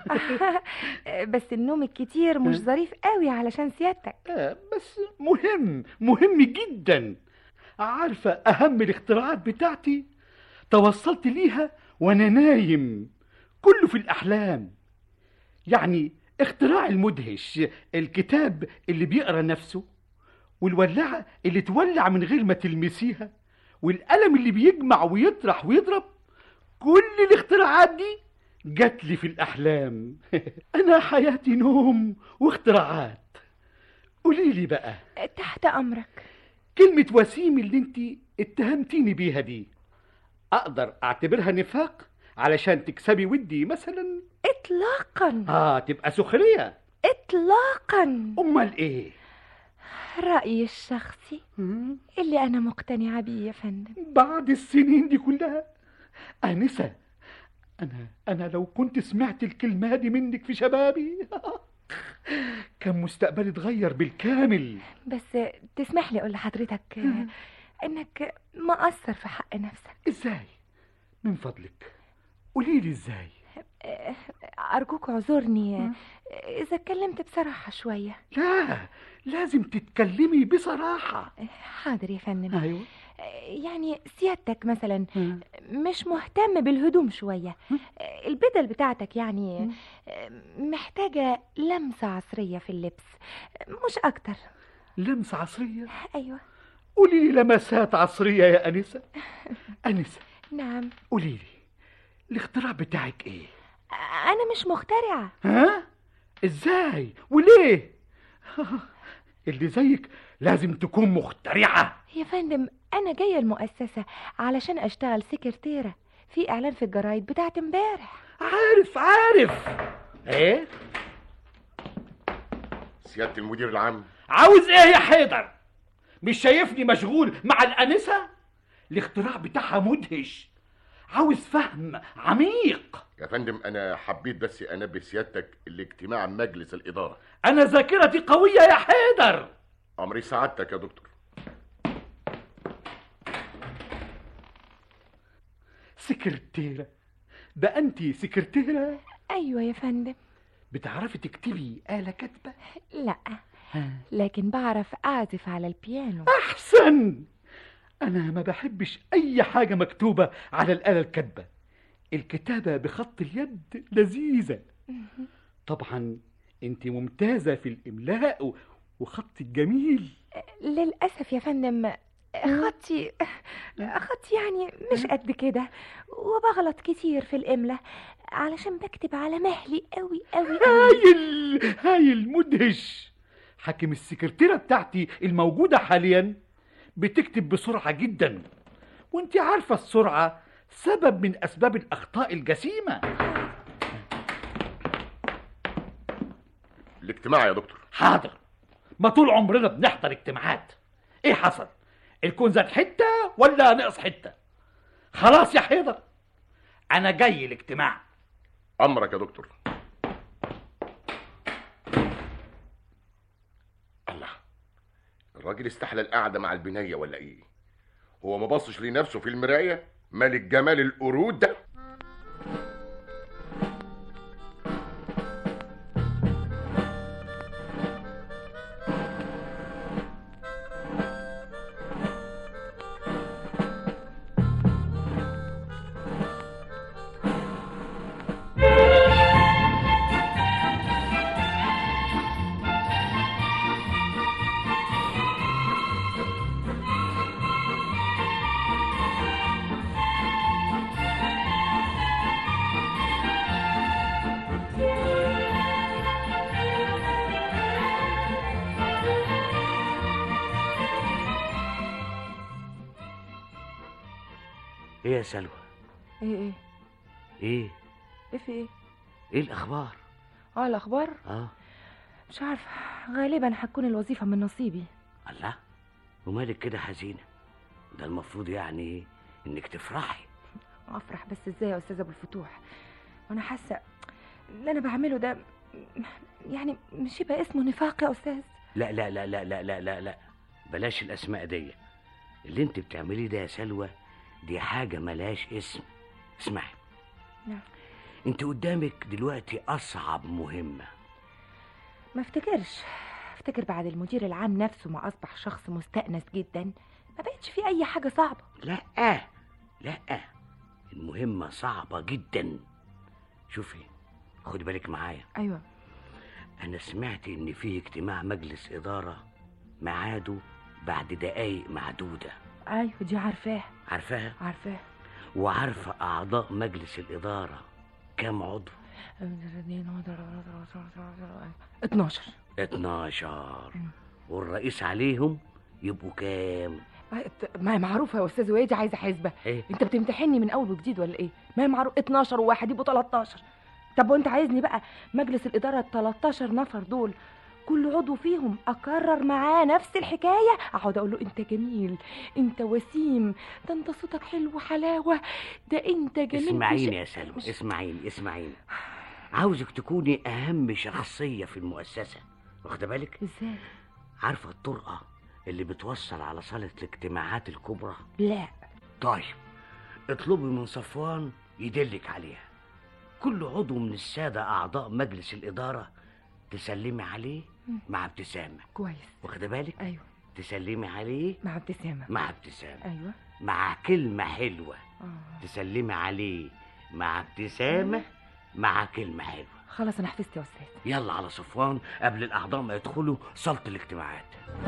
بس النوم الكتير مش ها؟ ظريف قوي علشان سيادتك آه، بس مهم مهم جدا عارفة أهم الاختراعات بتاعتي توصلت ليها وأنا نايم كله في الأحلام يعني اختراع المدهش الكتاب اللي بيقرا نفسه والولاعة اللي تولع من غير ما تلمسيها والقلم اللي بيجمع ويطرح ويضرب كل الاختراعات دي جات لي في الأحلام أنا حياتي نوم واختراعات قولي لي بقى تحت أمرك كلمة وسيم اللي انت اتهمتيني بيها دي أقدر أعتبرها نفاق علشان تكسبي ودي مثلا إطلاقا آه تبقى سخرية إطلاقا أمال إيه رأيي الشخصي اللي أنا مقتنعة بيه يا فندم بعد السنين دي كلها أنسة أنا أنا لو كنت سمعت الكلمة دي منك في شبابي كان مستقبلي اتغير بالكامل بس تسمح لي أقول لحضرتك آه، إنك مقصر في حق نفسك إزاي من فضلك قولي لي إزاي آه، أرجوك اعذرني آه، إذا اتكلمت بصراحة شوية لا لازم تتكلمي بصراحة حاضر يا فندم أيوة يعني سيادتك مثلا مش مهتم بالهدوم شوية البدل بتاعتك يعني محتاجة لمسة عصرية في اللبس مش أكتر لمسة عصرية أيوة قولي لي لمسات عصرية يا أنسة أنسة نعم قولي لي الاختراع بتاعك إيه أنا مش مخترعة ها إزاي وليه اللي زيك لازم تكون مخترعة يا فندم أنا جاية المؤسسة علشان أشتغل سكرتيرة في إعلان في الجرايد بتاعت امبارح عارف عارف إيه سيادة المدير العام عاوز إيه يا حيدر مش شايفني مشغول مع الأنسة الاختراع بتاعها مدهش عاوز فهم عميق يا فندم انا حبيت بس انبه سيادتك لاجتماع مجلس الاداره أنا ذاكرتي قوية يا حيدر امري سعادتك يا دكتور سكرتيرة ده أنت سكرتيرة أيوة يا فندم بتعرفي تكتبي آلة كاتبة لا لكن بعرف أعزف على البيانو أحسن أنا ما بحبش أي حاجة مكتوبة على الآلة الكاتبة الكتابة بخط اليد لذيذة طبعا أنت ممتازة في الإملاء و- وخط الجميل للأسف يا فندم خطي خطي يعني مش قد كده وبغلط كتير في الإملاء علشان بكتب على مهلي قوي قوي قوي هايل هايل مدهش حاكم السكرتيرة بتاعتي الموجودة حاليا بتكتب بسرعة جدا وانت عارفة السرعة سبب من أسباب الأخطاء الجسيمة الاجتماع يا دكتور حاضر ما طول عمرنا بنحضر اجتماعات ايه حصل الكون زاد حتة ولا نقص حتة خلاص يا حيدر انا جاي الاجتماع امرك يا دكتور الله الراجل استحلى القعده مع البنيه ولا ايه هو ما بصش لنفسه في المرايه ملك جمال القرود ده ايه يا سلوى ايه ايه ايه ايه في ايه ايه الاخبار اه الأخبار اه مش عارفة غالبا هتكون الوظيفة من نصيبي الله ومالك كده حزينه ده المفروض يعني انك تفرحي افرح بس ازاي يا استاذ ابو الفتوح وانا حاسه اللي انا بعمله ده يعني مش يبقى اسمه نفاق يا استاذ لا لا لا لا لا لا لا لا بلاش الاسماء دي اللي انت بتعمليه ده يا سلوى دي حاجه ملهاش اسم اسمعي نعم. انت قدامك دلوقتي اصعب مهمه ما افتكرش افتكر بعد المدير العام نفسه ما اصبح شخص مستأنس جدا ما بقتش في اي حاجه صعبه لا لا المهمه صعبه جدا شوفي خدي بالك معايا ايوه انا سمعت ان في اجتماع مجلس اداره ميعاده بعد دقايق معدوده ايوه دي عارفاه عارفاها عارفاه وعارفه اعضاء مجلس الاداره كام عضو 12 12 والرئيس عليهم يبقوا كام ما هي معروفه يا استاذ وادي عايزه حسبه ايه انت بتمتحني من اول وجديد ولا ايه ما هي معروف 12 وواحد يبقوا 13 طب وانت عايزني بقى مجلس الاداره ال 13 نفر دول كل عضو فيهم اكرر معاه نفس الحكايه اقعد اقول له انت جميل انت وسيم ده انت صوتك حلو حلاوه ده انت جميل اسمعيني مش- يا سلوى مش- اسمعيني اسمعيني عاوزك تكوني اهم شخصيه في المؤسسه واخده بالك ازاي عارفه الطرقه اللي بتوصل على صاله الاجتماعات الكبرى لا طيب اطلبي من صفوان يدلك عليها كل عضو من السادة أعضاء مجلس الإدارة تسلمي عليه مم. مع ابتسامة كويس واخدة بالك؟ ايوه تسلمي عليه مع ابتسامه مع ابتسامة ايوه مع كلمة حلوة آه. تسلمي عليه مع ابتسامة مع كلمة حلوة خلاص انا حفظت يا استاذ يلا على صفوان قبل الأعضاء ما يدخلوا صالة الاجتماعات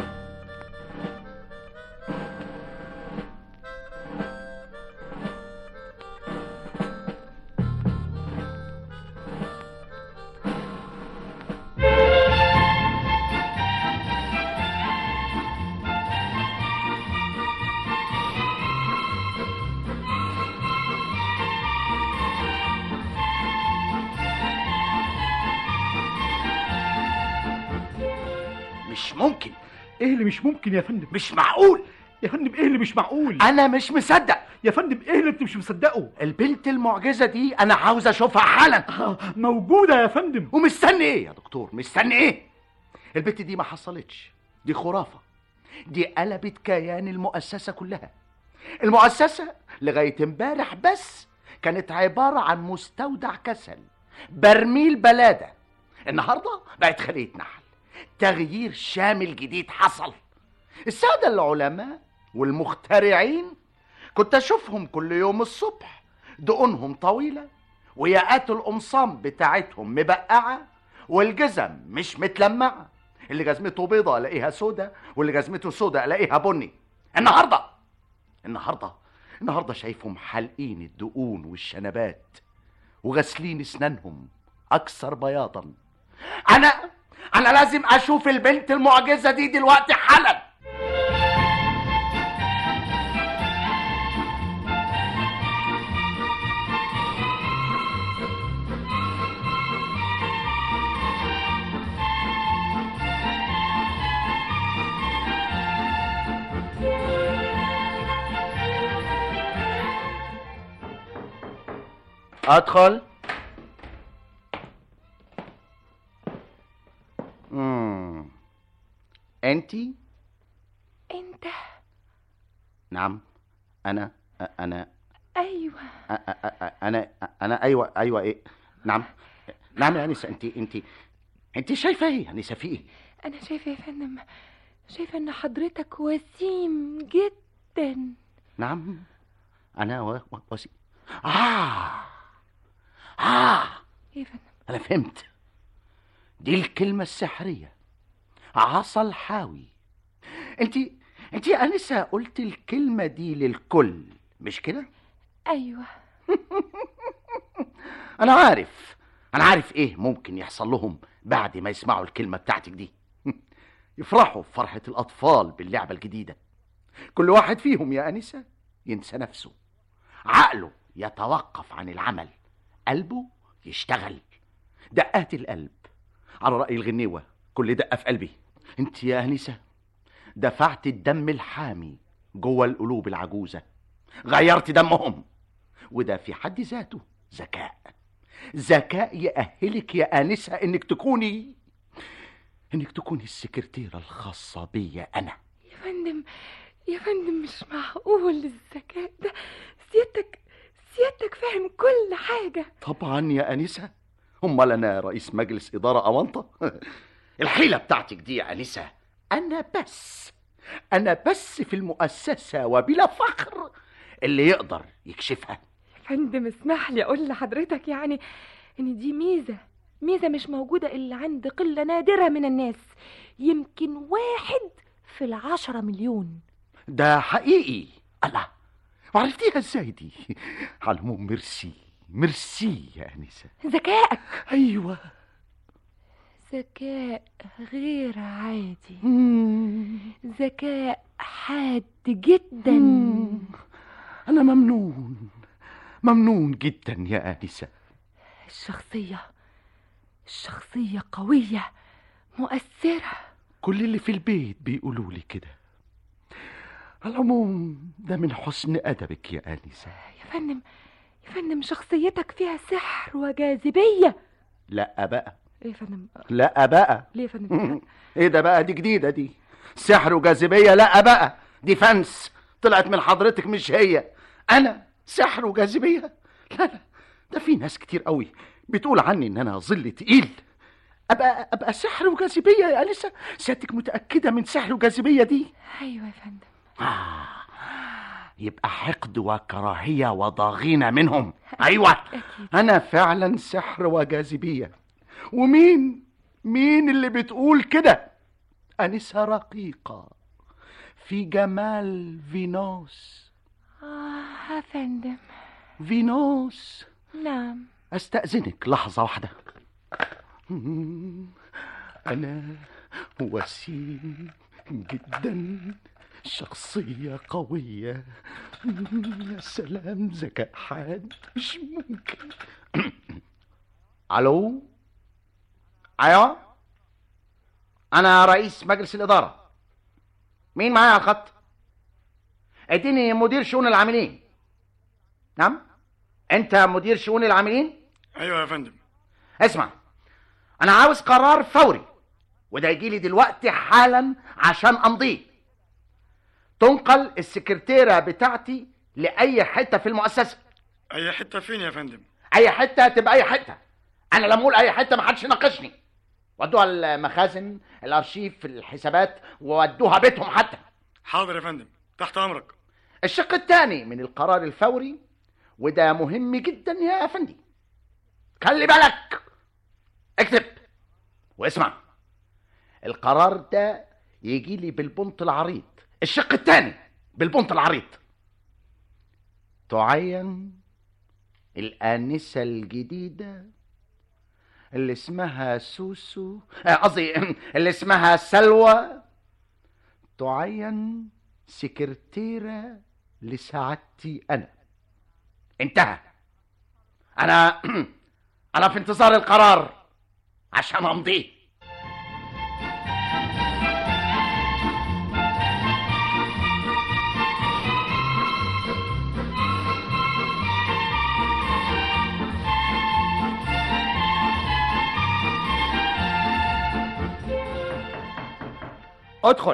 مش ممكن ايه اللي مش ممكن يا فندم مش معقول يا فندم ايه اللي مش معقول انا مش مصدق يا فندم ايه اللي انت مش مصدقه البنت المعجزه دي انا عاوز اشوفها حالا آه، موجوده يا فندم ومستني ايه يا دكتور مستني ايه البنت دي ما حصلتش دي خرافه دي قلبت كيان المؤسسه كلها المؤسسه لغايه امبارح بس كانت عباره عن مستودع كسل برميل بلاده النهارده بقت خليه نحل تغيير شامل جديد حصل الساده العلماء والمخترعين كنت اشوفهم كل يوم الصبح دقونهم طويله وياقات القمصان بتاعتهم مبقعه والجزم مش متلمعه اللي جزمته بيضة الاقيها سودة واللي جزمته سودة الاقيها بني النهارده النهارده النهارده شايفهم حالقين الدقون والشنبات وغاسلين اسنانهم اكثر بياضا انا انا لازم اشوف البنت المعجزه دي دلوقتي حالا ادخل امم انتي انت نعم انا انا ايوه أ- أ- أ- انا انا ايوه ايوه ايه نعم نعم يا انسه انت انت انت شايفه ايه يا انسه في ايه انا شايفه يا فندم شايفه ان حضرتك وسيم جدا نعم انا و... و... وسي... اه اه ايه يا فندم انا فهمت دي الكلمه السحريه عصا الحاوي انت انت يا انسه قلت الكلمه دي للكل مش كده ايوه انا عارف انا عارف ايه ممكن يحصل لهم بعد ما يسمعوا الكلمه بتاعتك دي يفرحوا بفرحه الاطفال باللعبه الجديده كل واحد فيهم يا انسه ينسى نفسه عقله يتوقف عن العمل قلبه يشتغل دقات القلب على راي الغنيوه كل دقه في قلبي انت يا انسه دفعت الدم الحامي جوه القلوب العجوزة غيرت دمهم وده في حد ذاته ذكاء ذكاء يأهلك يا آنسة إنك تكوني إنك تكوني السكرتيرة الخاصة بيا أنا يا فندم يا فندم مش معقول الذكاء ده سيادتك سيادتك فاهم كل حاجة طبعا يا أنسة أمال أنا رئيس مجلس إدارة أونطة الحيلة بتاعتك دي يا أنسة أنا بس أنا بس في المؤسسة وبلا فخر اللي يقدر يكشفها يا فندم اسمح لي أقول لحضرتك يعني إن دي ميزة ميزة مش موجودة إلا عند قلة نادرة من الناس يمكن واحد في العشرة مليون ده حقيقي الله وعرفتيها ازاي دي على العموم ميرسي ميرسي يا أنسة ذكائك أيوة ذكاء غير عادي ذكاء حاد جدا أنا ممنون ممنون جدا يا آنسة الشخصية الشخصية قوية مؤثرة كل اللي في البيت بيقولوا لي كده على العموم ده من حسن أدبك يا آنسة يا فندم يا فندم شخصيتك فيها سحر وجاذبية لا بقى ايه يا فندم لا بقى ليه يا فندم ايه ده بقى دي جديدة دي سحر وجاذبية لا بقى دي فنس طلعت من حضرتك مش هي انا سحر وجاذبية لا لا ده في ناس كتير قوي بتقول عني ان انا ظل تقيل ابقى ابقى سحر وجاذبية يا أليسا سيادتك متأكدة من سحر وجاذبية دي ايوه يا فندم آه. يبقى حقد وكراهية وضغينة منهم أيوة أنا فعلا سحر وجاذبية ومين مين اللي بتقول كده أنسة رقيقة في جمال فينوس اه يا فندم فينوس نعم أستأذنك لحظة واحدة أنا وسيم جدا شخصية قوية يا سلام ذكاء حاد مش ممكن ألو أيوة أنا رئيس مجلس الإدارة مين معايا على الخط؟ اديني مدير شؤون العاملين نعم أنت مدير شؤون العاملين؟ ايوه يا فندم اسمع أنا عاوز قرار فوري وده يجي لي دلوقتي حالا عشان أمضيه تنقل السكرتيرة بتاعتي لأي حتة في المؤسسة اي حته فين يا فندم أي حتة تبقى أي حتة أنا لما أقول أي حتة ما حدش يناقشني ودوها المخازن الأرشيف الحسابات وودوها بيتهم حتى حاضر يا فندم تحت امرك الشق الثاني من القرار الفوري وده مهم جدا يا أفندي خلي بالك اكتب واسمع القرار ده يجي لي بالبنط العريض الشق الثاني بالبنط العريض تعين الآنسة الجديدة اللي اسمها سوسو آه، قصدي اللي اسمها سلوى تعين سكرتيرة لسعادتي أنا انتهى أنا أنا في انتظار القرار عشان أمضيه ادخل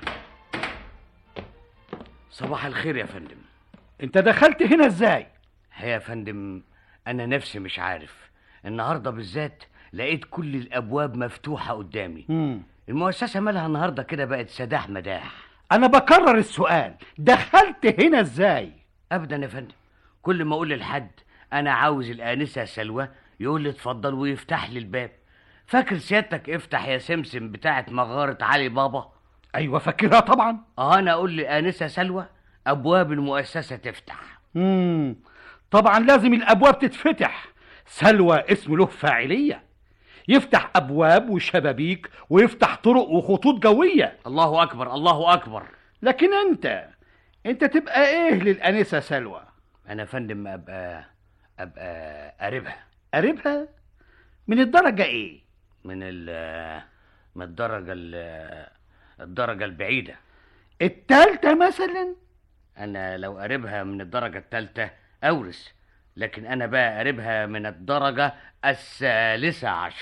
صباح الخير يا فندم انت دخلت هنا ازاي يا فندم انا نفسي مش عارف النهارده بالذات لقيت كل الابواب مفتوحه قدامي مم. المؤسسه مالها النهارده كده بقت سداح مداح انا بكرر السؤال دخلت هنا ازاي ابدا يا فندم كل ما اقول لحد انا عاوز الانسه سلوى يقول لي اتفضل ويفتح لي الباب فاكر سيادتك افتح يا سمسم بتاعه مغاره علي بابا ايوه فاكرها طبعا اه انا اقول لانسه سلوى ابواب المؤسسه تفتح مم. طبعا لازم الابواب تتفتح سلوى اسم له فاعليه يفتح ابواب وشبابيك ويفتح طرق وخطوط جويه الله اكبر الله اكبر لكن انت انت تبقى ايه للانسه سلوى انا يا فندم ابقى ابقى قريبها قريبها من الدرجه ايه من ال من الدرجه ال الدرجه البعيده التالتة مثلا انا لو قريبها من الدرجة التالتة اورث لكن انا بقى قريبها من الدرجة الثالثة عشر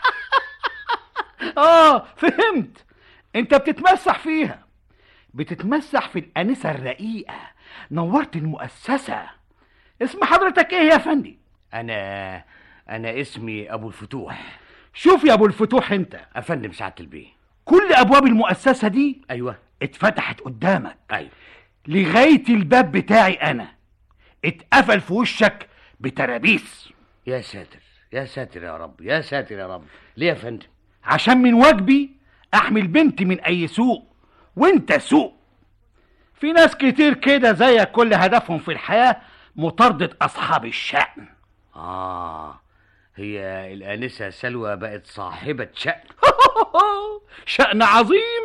اه فهمت انت بتتمسح فيها بتتمسح في الانسه الرقيقه نورت المؤسسه اسم حضرتك ايه يا فندي انا انا اسمي ابو الفتوح شوف يا ابو الفتوح انت افندم سعاده البيه كل ابواب المؤسسه دي ايوه اتفتحت قدامك ايوه لغايه الباب بتاعي انا اتقفل في وشك بترابيس يا ساتر يا ساتر يا رب يا ساتر يا رب ليه يا فندم عشان من واجبي احمل بنتي من اي سوء وانت سوء في ناس كتير كده زيك كل هدفهم في الحياة مطاردة أصحاب الشأن آه هي الآنسة سلوى بقت صاحبة شأن شأن عظيم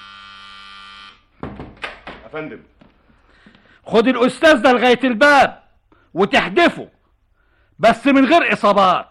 يا فندم خد الأستاذ ده لغاية الباب وتحدفه بس من غير إصابات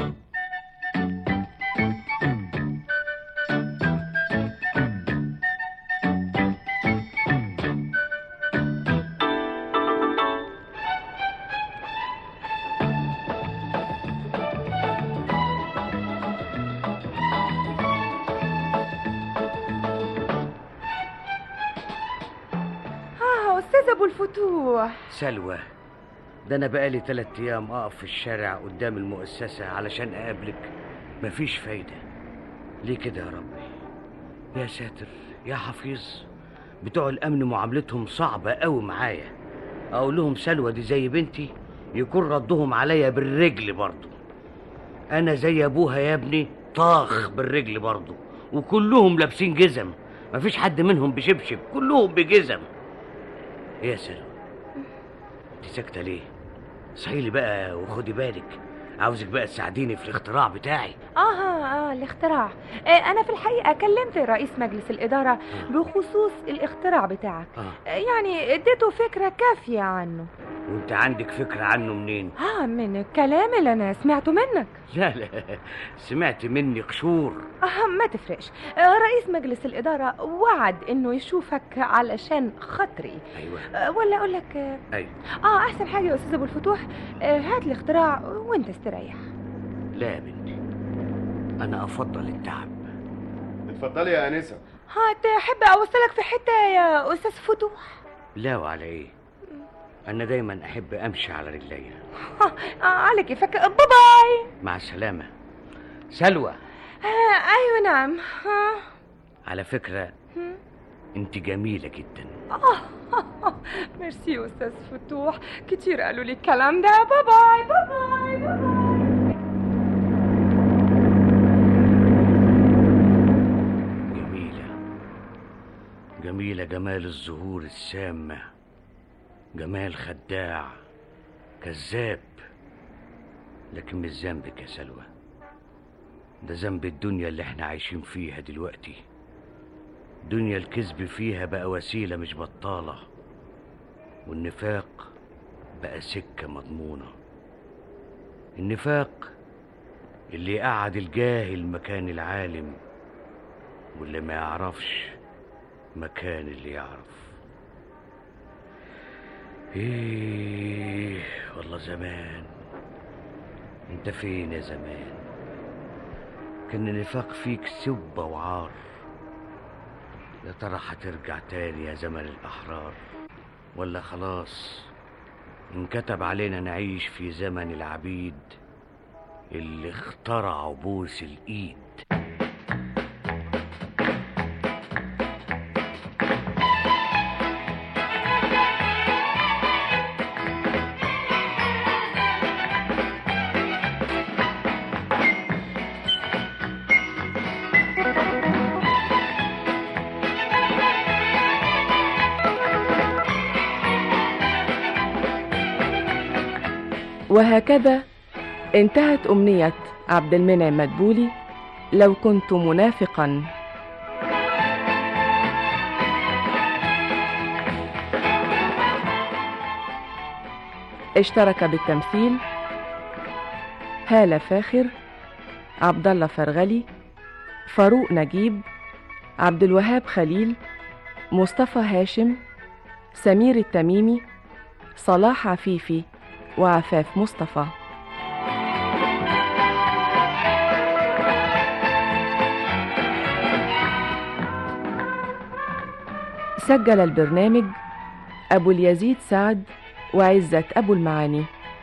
اه استاذ ابو الفتوح سلوى ده انا بقالي تلات ايام اقف في الشارع قدام المؤسسة علشان اقابلك مفيش فايدة ليه كده يا ربي يا ساتر يا حفيظ بتوع الامن معاملتهم صعبة قوي معايا اقول لهم سلوى دي زي بنتي يكون ردهم عليا بالرجل برضه انا زي ابوها يا ابني طاخ بالرجل برضه وكلهم لابسين جزم مفيش حد منهم بشبشب كلهم بجزم ايه يا سلوى انت ساكته ليه صحي لي بقى وخدي بالك عاوزك بقى تساعديني في الاختراع بتاعي اه اه الاختراع آه انا في الحقيقه كلمت رئيس مجلس الاداره بخصوص الاختراع بتاعك آه. آه يعني اديته فكره كافيه عنه وانت عندك فكرة عنه منين اه من الكلام اللي انا سمعته منك لا لا سمعت مني قشور اه ما تفرقش آه رئيس مجلس الاداره وعد انه يشوفك علشان خاطري ايوه آه ولا اقول لك آه ايوه اه احسن حاجه يا استاذ ابو الفتوح آه هات الاختراع وانت استريح لا يا بنتي انا افضل التعب اتفضلي يا انسه ها تحب اوصلك في حته يا استاذ فتوح لا وعلى ايه انا دايما احب امشي على رجليا آه على كيفك باي مع السلامة سلوى آه ايوه نعم آه. على فكرة هم. انت جميلة جدا آه. ميرسي يا استاذ فتوح كتير قالوا لي الكلام ده باي باي باي باي, باي. جميلة جميلة جمال الزهور السامة جمال خداع كذاب لكن مش ذنبك يا سلوى ده ذنب الدنيا اللي احنا عايشين فيها دلوقتي دنيا الكذب فيها بقى وسيلة مش بطالة والنفاق بقى سكة مضمونة النفاق اللي قعد الجاهل مكان العالم واللي ما يعرفش مكان اللي يعرف ايه والله زمان انت فين يا زمان كان النفاق فيك سبة وعار يا ترى هترجع تاني يا زمن الأحرار ولا خلاص انكتب علينا نعيش في زمن العبيد اللي اخترعوا بوس الإيد وهكذا انتهت أمنية عبد المنعم مدبولي لو كنت منافقا اشترك بالتمثيل هالة فاخر عبد الله فرغلي فاروق نجيب عبد الوهاب خليل مصطفى هاشم سمير التميمي صلاح عفيفي وعفاف مصطفى سجل البرنامج أبو اليزيد سعد وعزة أبو المعاني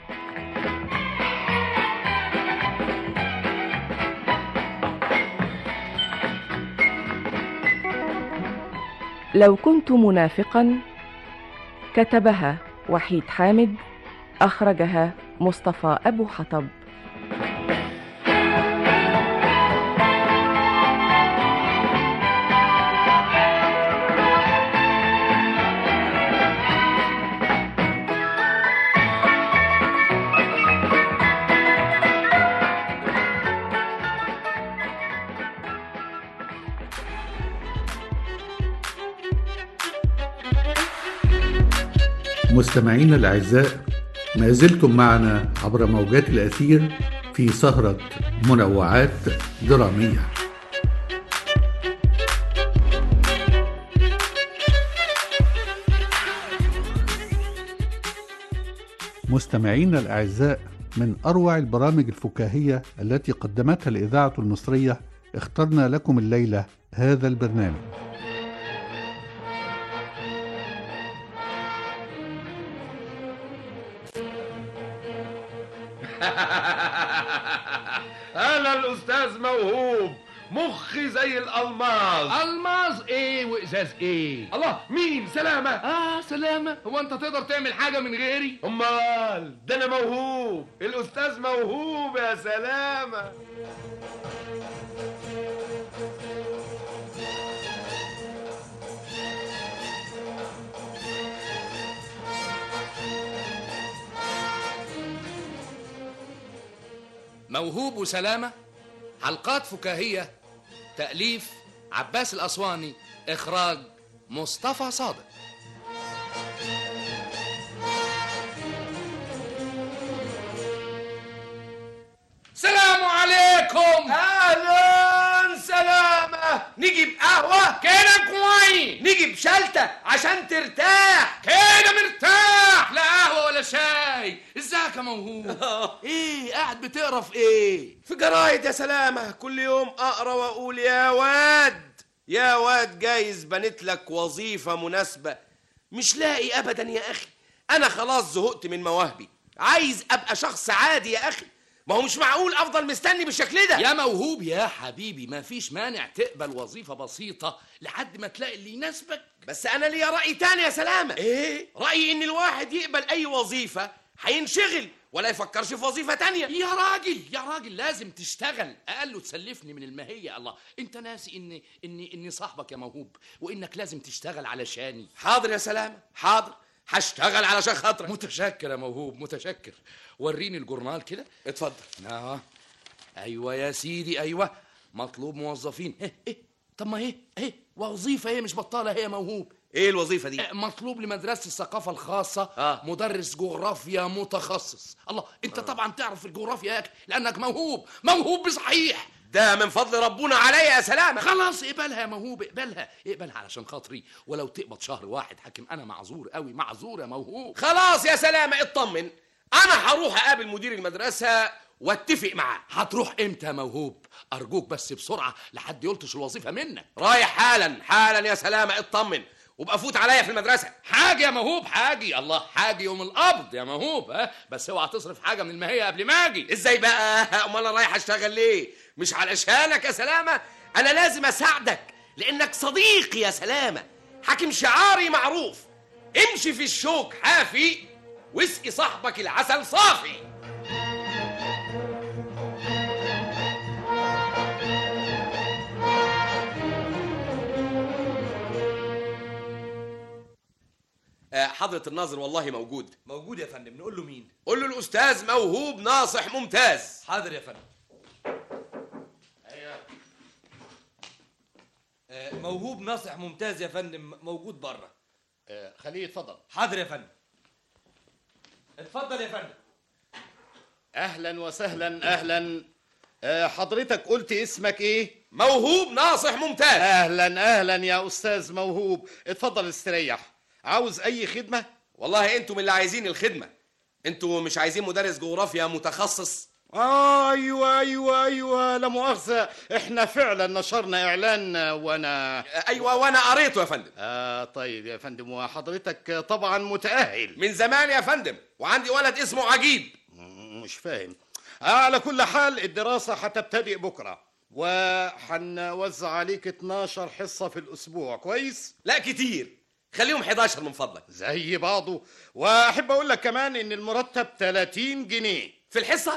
لو كنت منافقا كتبها وحيد حامد أخرجها مصطفى أبو حطب مستمعينا الأعزاء ما زلتم معنا عبر موجات الأثير في سهرة منوعات درامية مستمعينا الأعزاء من أروع البرامج الفكاهية التي قدمتها الإذاعة المصرية اخترنا لكم الليلة هذا البرنامج انا الاستاذ موهوب مخي زي الالماظ الماظ ايه وازاز ايه الله مين سلامة اه سلامة هو انت تقدر تعمل حاجة من غيري امال ده انا موهوب الاستاذ موهوب يا سلامة موهوب وسلامة حلقات فكاهية تأليف عباس الأسواني إخراج مصطفى صادق سلام عليكم اهلا سلامة نجيب قهوة كده كويس نجيب شلتة عشان ترتاح كده مرتاح لا قهوة ولا شاي ازيك يا موهوب ايه قاعد بتقرا في ايه في جرايد يا سلامة كل يوم اقرا واقول يا واد يا واد جايز بنت لك وظيفة مناسبة مش لاقي ابدا يا اخي انا خلاص زهقت من مواهبي عايز ابقى شخص عادي يا اخي ما هو مش معقول افضل مستني بالشكل ده يا موهوب يا حبيبي ما فيش مانع تقبل وظيفة بسيطة لحد ما تلاقي اللي يناسبك بس انا ليا راي تاني يا سلامة ايه رايي ان الواحد يقبل اي وظيفة هينشغل ولا يفكرش في وظيفة تانية يا راجل يا راجل لازم تشتغل اقل تسلفني من المهية الله انت ناسي اني اني اني صاحبك يا موهوب وانك لازم تشتغل علشاني حاضر يا سلامة حاضر هشتغل علشان خاطرك متشكر يا موهوب متشكر وريني الجورنال كده اتفضل اه ايوه يا سيدي ايوه مطلوب موظفين ايه ايه طب ما ايه ايه وظيفه ايه مش بطاله هي موهوب ايه الوظيفه دي آه، مطلوب لمدرسه الثقافه الخاصه آه. مدرس جغرافيا متخصص الله انت طبعا تعرف الجغرافيا يا أخي، لانك موهوب موهوب بصحيح ده من فضل ربنا عليا يا سلامة خلاص اقبلها يا موهوب اقبلها اقبلها علشان خاطري ولو تقبض شهر واحد حاكم انا معذور قوي معذور يا موهوب خلاص يا سلامة اطمن انا هروح اقابل مدير المدرسة واتفق معاه هتروح امتى يا موهوب ارجوك بس بسرعه لحد يلطش الوظيفه منك رايح حالا حالا يا سلامة اطمن وابقى فوت عليا في المدرسة حاجه يا موهوب حاجي الله حاجي يوم القبض يا موهوب ها بس اوعى تصرف حاجه من المهيه قبل ما اجي ازاي بقى امال انا رايح اشتغل ليه مش علشانك يا سلامة انا لازم اساعدك لانك صديقي يا سلامة حاكم شعاري معروف امشي في الشوك حافي واسقي صاحبك العسل صافي آه، حضرة الناظر والله موجود موجود يا فندم نقول له مين قول له الأستاذ موهوب ناصح ممتاز حاضر يا فندم آه، موهوب ناصح ممتاز يا فندم موجود بره خليه يتفضل حاضر يا فندم اتفضل يا فندم اهلا وسهلا اهلا آه، حضرتك قلت اسمك ايه موهوب ناصح ممتاز اهلا اهلا يا استاذ موهوب اتفضل استريح عاوز اي خدمه والله انتم اللي عايزين الخدمه انتوا مش عايزين مدرس جغرافيا متخصص آه ايوه ايوه ايوه لا مؤاخذه احنا فعلا نشرنا اعلان وانا ايوه وانا قريته يا فندم اه طيب يا فندم وحضرتك طبعا متاهل من زمان يا فندم وعندي ولد اسمه عجيب مش فاهم آه على كل حال الدراسه هتبتدئ بكره وحنوزع عليك 12 حصه في الاسبوع كويس لا كتير خليهم 11 من فضلك زي بعضه واحب اقول لك كمان ان المرتب 30 جنيه في الحصه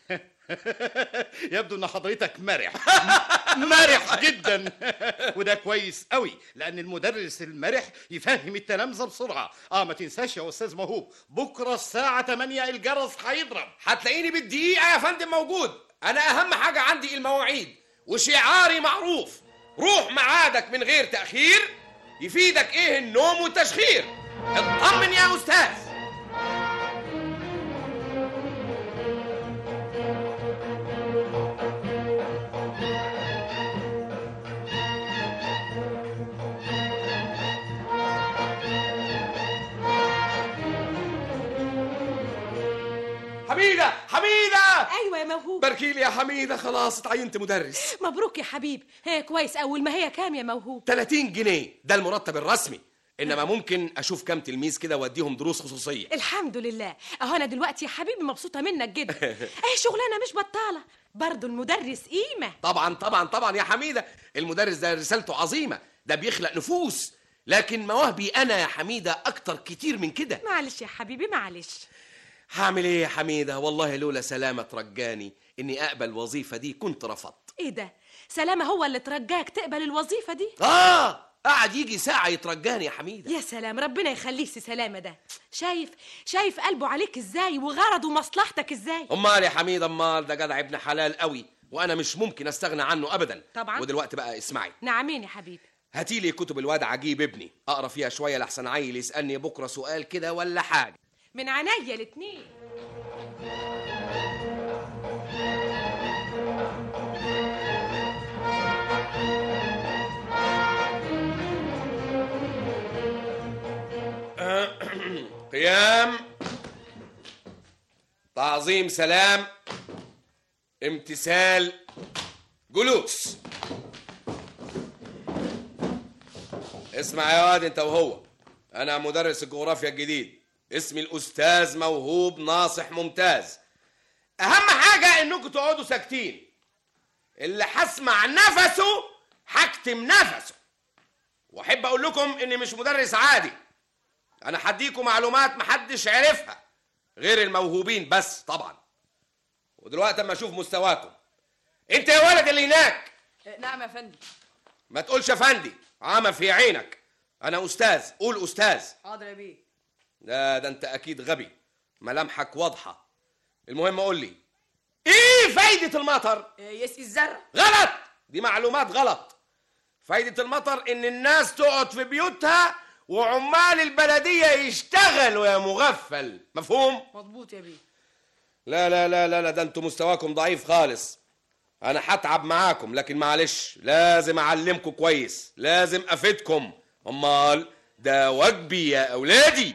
يبدو ان حضرتك مرح مرح جدا وده كويس قوي لان المدرس المرح يفهم التلامذه بسرعه اه ما تنساش يا استاذ موهوب بكره الساعه 8 الجرس هيضرب هتلاقيني بالدقيقه يا فندم موجود انا اهم حاجه عندي المواعيد وشعاري معروف روح ميعادك من غير تاخير يفيدك ايه النوم والتشخير اطمن يا استاذ حميدة حميدة ايوه يا موهوب باركي لي يا حميدة خلاص اتعينت مدرس مبروك يا حبيب هي كويس اول ما هي كام يا موهوب 30 جنيه ده المرتب الرسمي انما ممكن اشوف كام تلميذ كده واديهم دروس خصوصيه الحمد لله اهو انا دلوقتي يا حبيبي مبسوطه منك جدا اهي شغلانه مش بطاله برضه المدرس قيمه طبعا طبعا طبعا يا حميده المدرس ده رسالته عظيمه ده بيخلق نفوس لكن مواهبي انا يا حميده اكتر كتير من كده معلش يا حبيبي معلش هعمل ايه يا حميده والله لولا سلامه رجاني اني اقبل الوظيفه دي كنت رفضت ايه ده سلامه هو اللي ترجاك تقبل الوظيفه دي اه قعد يجي ساعه يترجاني يا حميده يا سلام ربنا يخليه سي سلامه ده شايف شايف قلبه عليك ازاي وغرضه مصلحتك ازاي امال يا حميده امال ده جدع ابن حلال قوي وانا مش ممكن استغنى عنه ابدا طبعا ودلوقتي بقى اسمعي نعمين يا حبيبي هاتي لي كتب الواد عجيب ابني اقرا فيها شويه لحسن عيل يسالني بكره سؤال كده ولا حاجه من عينيا الاتنين قيام تعظيم سلام امتثال جلوس اسمع يا واد انت وهو انا مدرس الجغرافيا الجديد اسمي الاستاذ موهوب ناصح ممتاز اهم حاجه انكم تقعدوا ساكتين اللي هسمع نفسه هكتم نفسه واحب اقول لكم اني مش مدرس عادي انا هديكم معلومات محدش عرفها غير الموهوبين بس طبعا ودلوقتي اما اشوف مستواكم انت يا ولد اللي هناك نعم يا فندم ما تقولش يا فندي عمى في عينك انا استاذ قول استاذ حاضر يا بيه لا ده انت اكيد غبي ملامحك واضحه المهم قول لي ايه فايده المطر يسقي الزرع غلط دي معلومات غلط فايده المطر ان الناس تقعد في بيوتها وعمال البلديه يشتغلوا يا مغفل مفهوم مظبوط يا بيه لا لا لا لا لا ده انتوا مستواكم ضعيف خالص انا هتعب معاكم لكن معلش لازم اعلمكم كويس لازم افيدكم امال ده واجبي يا اولادي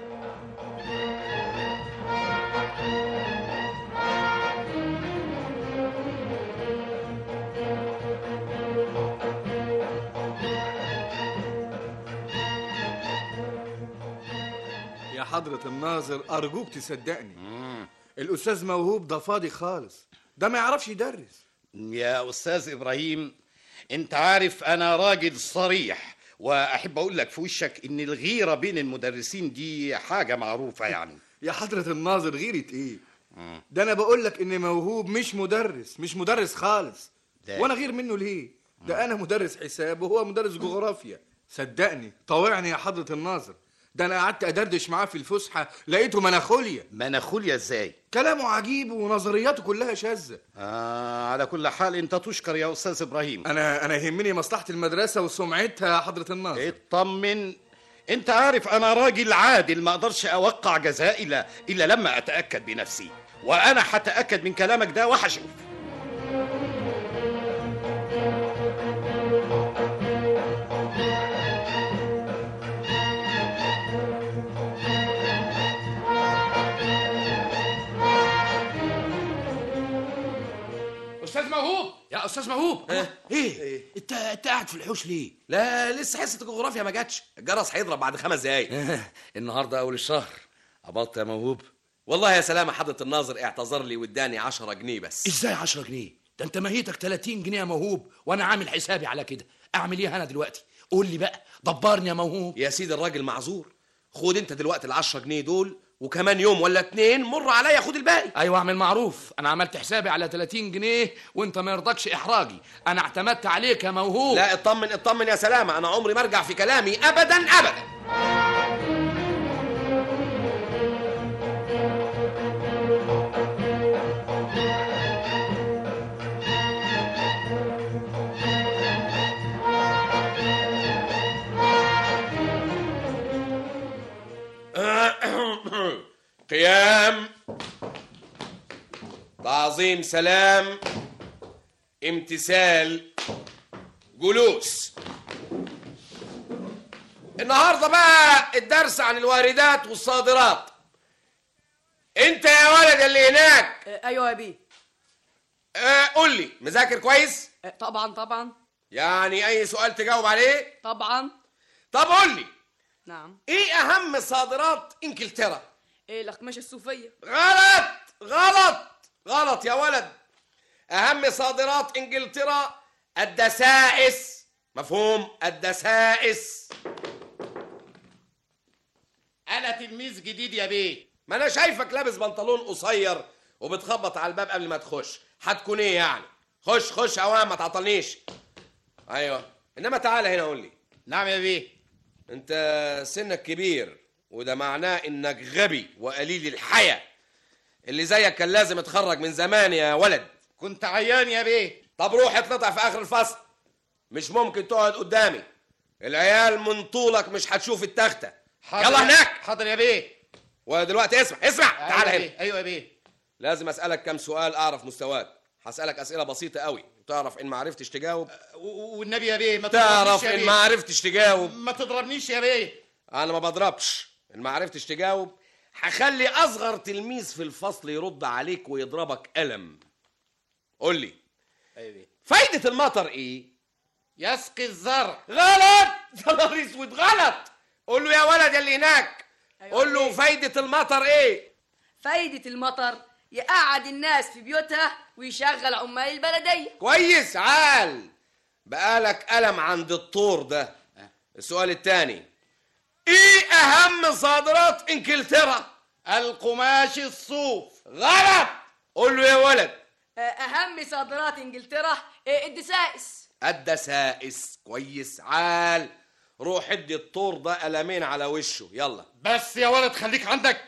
يا حضرة الناظر أرجوك تصدقني الأستاذ موهوب ده فاضي خالص ده ما يعرفش يدرس يا استاذ ابراهيم انت عارف انا راجل صريح واحب اقول لك في وشك ان الغيره بين المدرسين دي حاجه معروفه يعني يا حضرة الناظر غيرة إيه؟ ده أنا بقول لك إن موهوب مش مدرس مش مدرس خالص ده- وأنا غير منه ليه؟ ده أنا مدرس حساب وهو مدرس جغرافيا صدقني طوعني يا حضرة الناظر ده أنا قعدت أدردش معاه في الفسحة لقيته مناخوليا مناخوليا ازاي كلامه عجيب ونظرياته كلها شاذة آه على كل حال انت تشكر يا استاذ ابراهيم أنا أنا يهمني مصلحة المدرسة وسمعتها يا حضرة الناظر اطمن انت عارف انا راجل عادل ما اقدرش اوقع جزاء الا الا لما اتاكد بنفسي وانا هتاكد من كلامك ده وهشوف استاذ موهوب يا استاذ موهوب ايه انت انت قاعد في الحوش ليه لا لسه حصه الجغرافيا ما جاتش الجرس هيضرب بعد خمس دقايق النهارده اول الشهر قبضت يا موهوب والله يا سلامه حضره الناظر اعتذر لي واداني 10 جنيه بس ازاي 10 جنيه ده انت ماهيتك 30 جنيه يا موهوب وانا عامل حسابي على كده اعمل ايه انا دلوقتي قول لي بقى دبرني يا موهوب يا سيدي الراجل معذور خد انت دلوقتي ال 10 جنيه دول وكمان يوم ولا اتنين مر عليا خد الباقي ايوه اعمل معروف انا عملت حسابي على 30 جنيه وانت ما يرضكش احراجي انا اعتمدت عليك يا موهوب لا اطمن اطمن يا سلامه انا عمري ما ارجع في كلامي ابدا ابدا قيام تعظيم سلام امتثال جلوس النهارده بقى الدرس عن الواردات والصادرات انت يا ولد اللي هناك ايوه يا بيه آه قول لي مذاكر كويس طبعا طبعا يعني اي سؤال تجاوب عليه طبعا طب قول لي نعم ايه اهم صادرات انجلترا ايه الاقمشه الصوفيه غلط غلط غلط يا ولد اهم صادرات انجلترا الدسائس مفهوم الدسائس انا تلميذ جديد يا بيه ما انا شايفك لابس بنطلون قصير وبتخبط على الباب قبل ما تخش هتكون ايه يعني خش خش اوام ما تعطلنيش ايوه انما تعالى هنا قول لي نعم يا بيه انت سنك كبير وده معناه انك غبي وقليل الحياة اللي زيك كان لازم اتخرج من زمان يا ولد كنت عيان يا بيه طب روح اتنطع في اخر الفصل مش ممكن تقعد قدامي العيال من طولك مش هتشوف التختة يلا هناك حاضر يا بيه ودلوقتي اسمع اسمع تعال أيوة يا هنا بيه. ايوه يا بيه لازم اسالك كم سؤال اعرف مستواك هسالك اسئله بسيطه قوي تعرف ان ما عرفتش تجاوب والنبي يا بيه ما تعرف تضربنيش يا ان بيه. ما عرفتش تجاوب ما تضربنيش يا بيه انا ما بضربش ان ما عرفتش تجاوب هخلي اصغر تلميذ في الفصل يرد عليك ويضربك قلم قول لي ايوه بيه فايده المطر ايه يسقي الزرع غلط يا نهار اسود غلط قول له يا ولد اللي هناك قول له فايده المطر ايه فايده المطر يقعد الناس في بيوتها ويشغل عمال البلديه كويس عال بقالك قلم عند الطور ده السؤال الثاني ايه اهم صادرات انجلترا القماش الصوف غلط قول له يا ولد اهم صادرات انجلترا الدسائس الدسائس كويس عال روح ادي الطور ده قلمين على وشه يلا بس يا ولد خليك عندك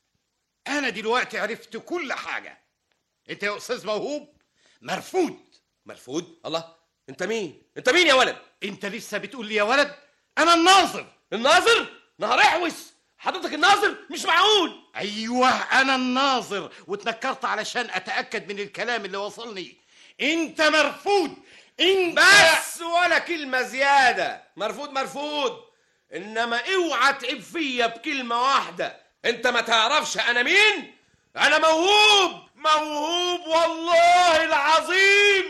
انا دلوقتي عرفت كل حاجه انت يا استاذ موهوب مرفوض مرفوض الله انت مين انت مين يا ولد انت لسه بتقول لي يا ولد انا الناظر الناظر نهار احوس حضرتك الناظر مش معقول ايوه انا الناظر واتنكرت علشان اتاكد من الكلام اللي وصلني انت مرفوض انت بس ولا كلمة زيادة مرفوض مرفوض انما اوعى تعب فيا بكلمة واحدة انت ما تعرفش انا مين انا موهوب موهوب والله العظيم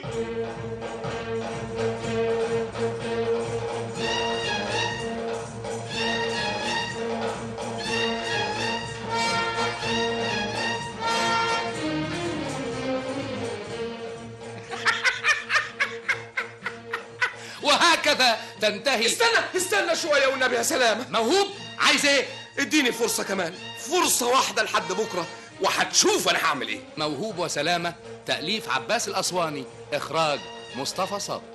وهكذا تنتهي استنى استنى شوية والنبي يا سلامة موهوب عايز ايه اديني فرصة كمان فرصة واحدة لحد بكرة وهتشوف انا هعمل ايه موهوب وسلامة تأليف عباس الأسواني إخراج مصطفى صابر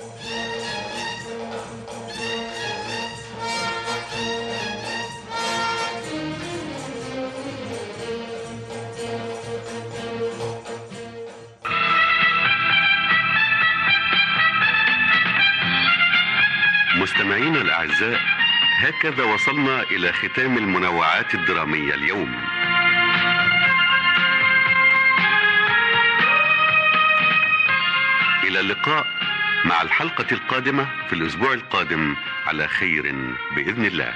مستمعينا الأعزاء هكذا وصلنا إلى ختام المنوعات الدرامية اليوم إلى اللقاء مع الحلقة القادمة في الأسبوع القادم على خير بإذن الله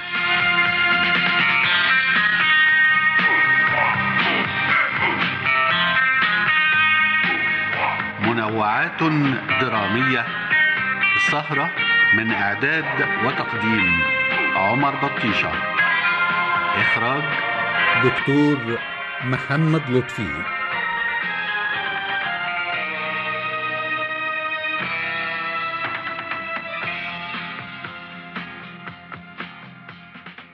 منى تنوعات درامية السهرة من إعداد وتقديم عمر بطيشة إخراج دكتور محمد لطفي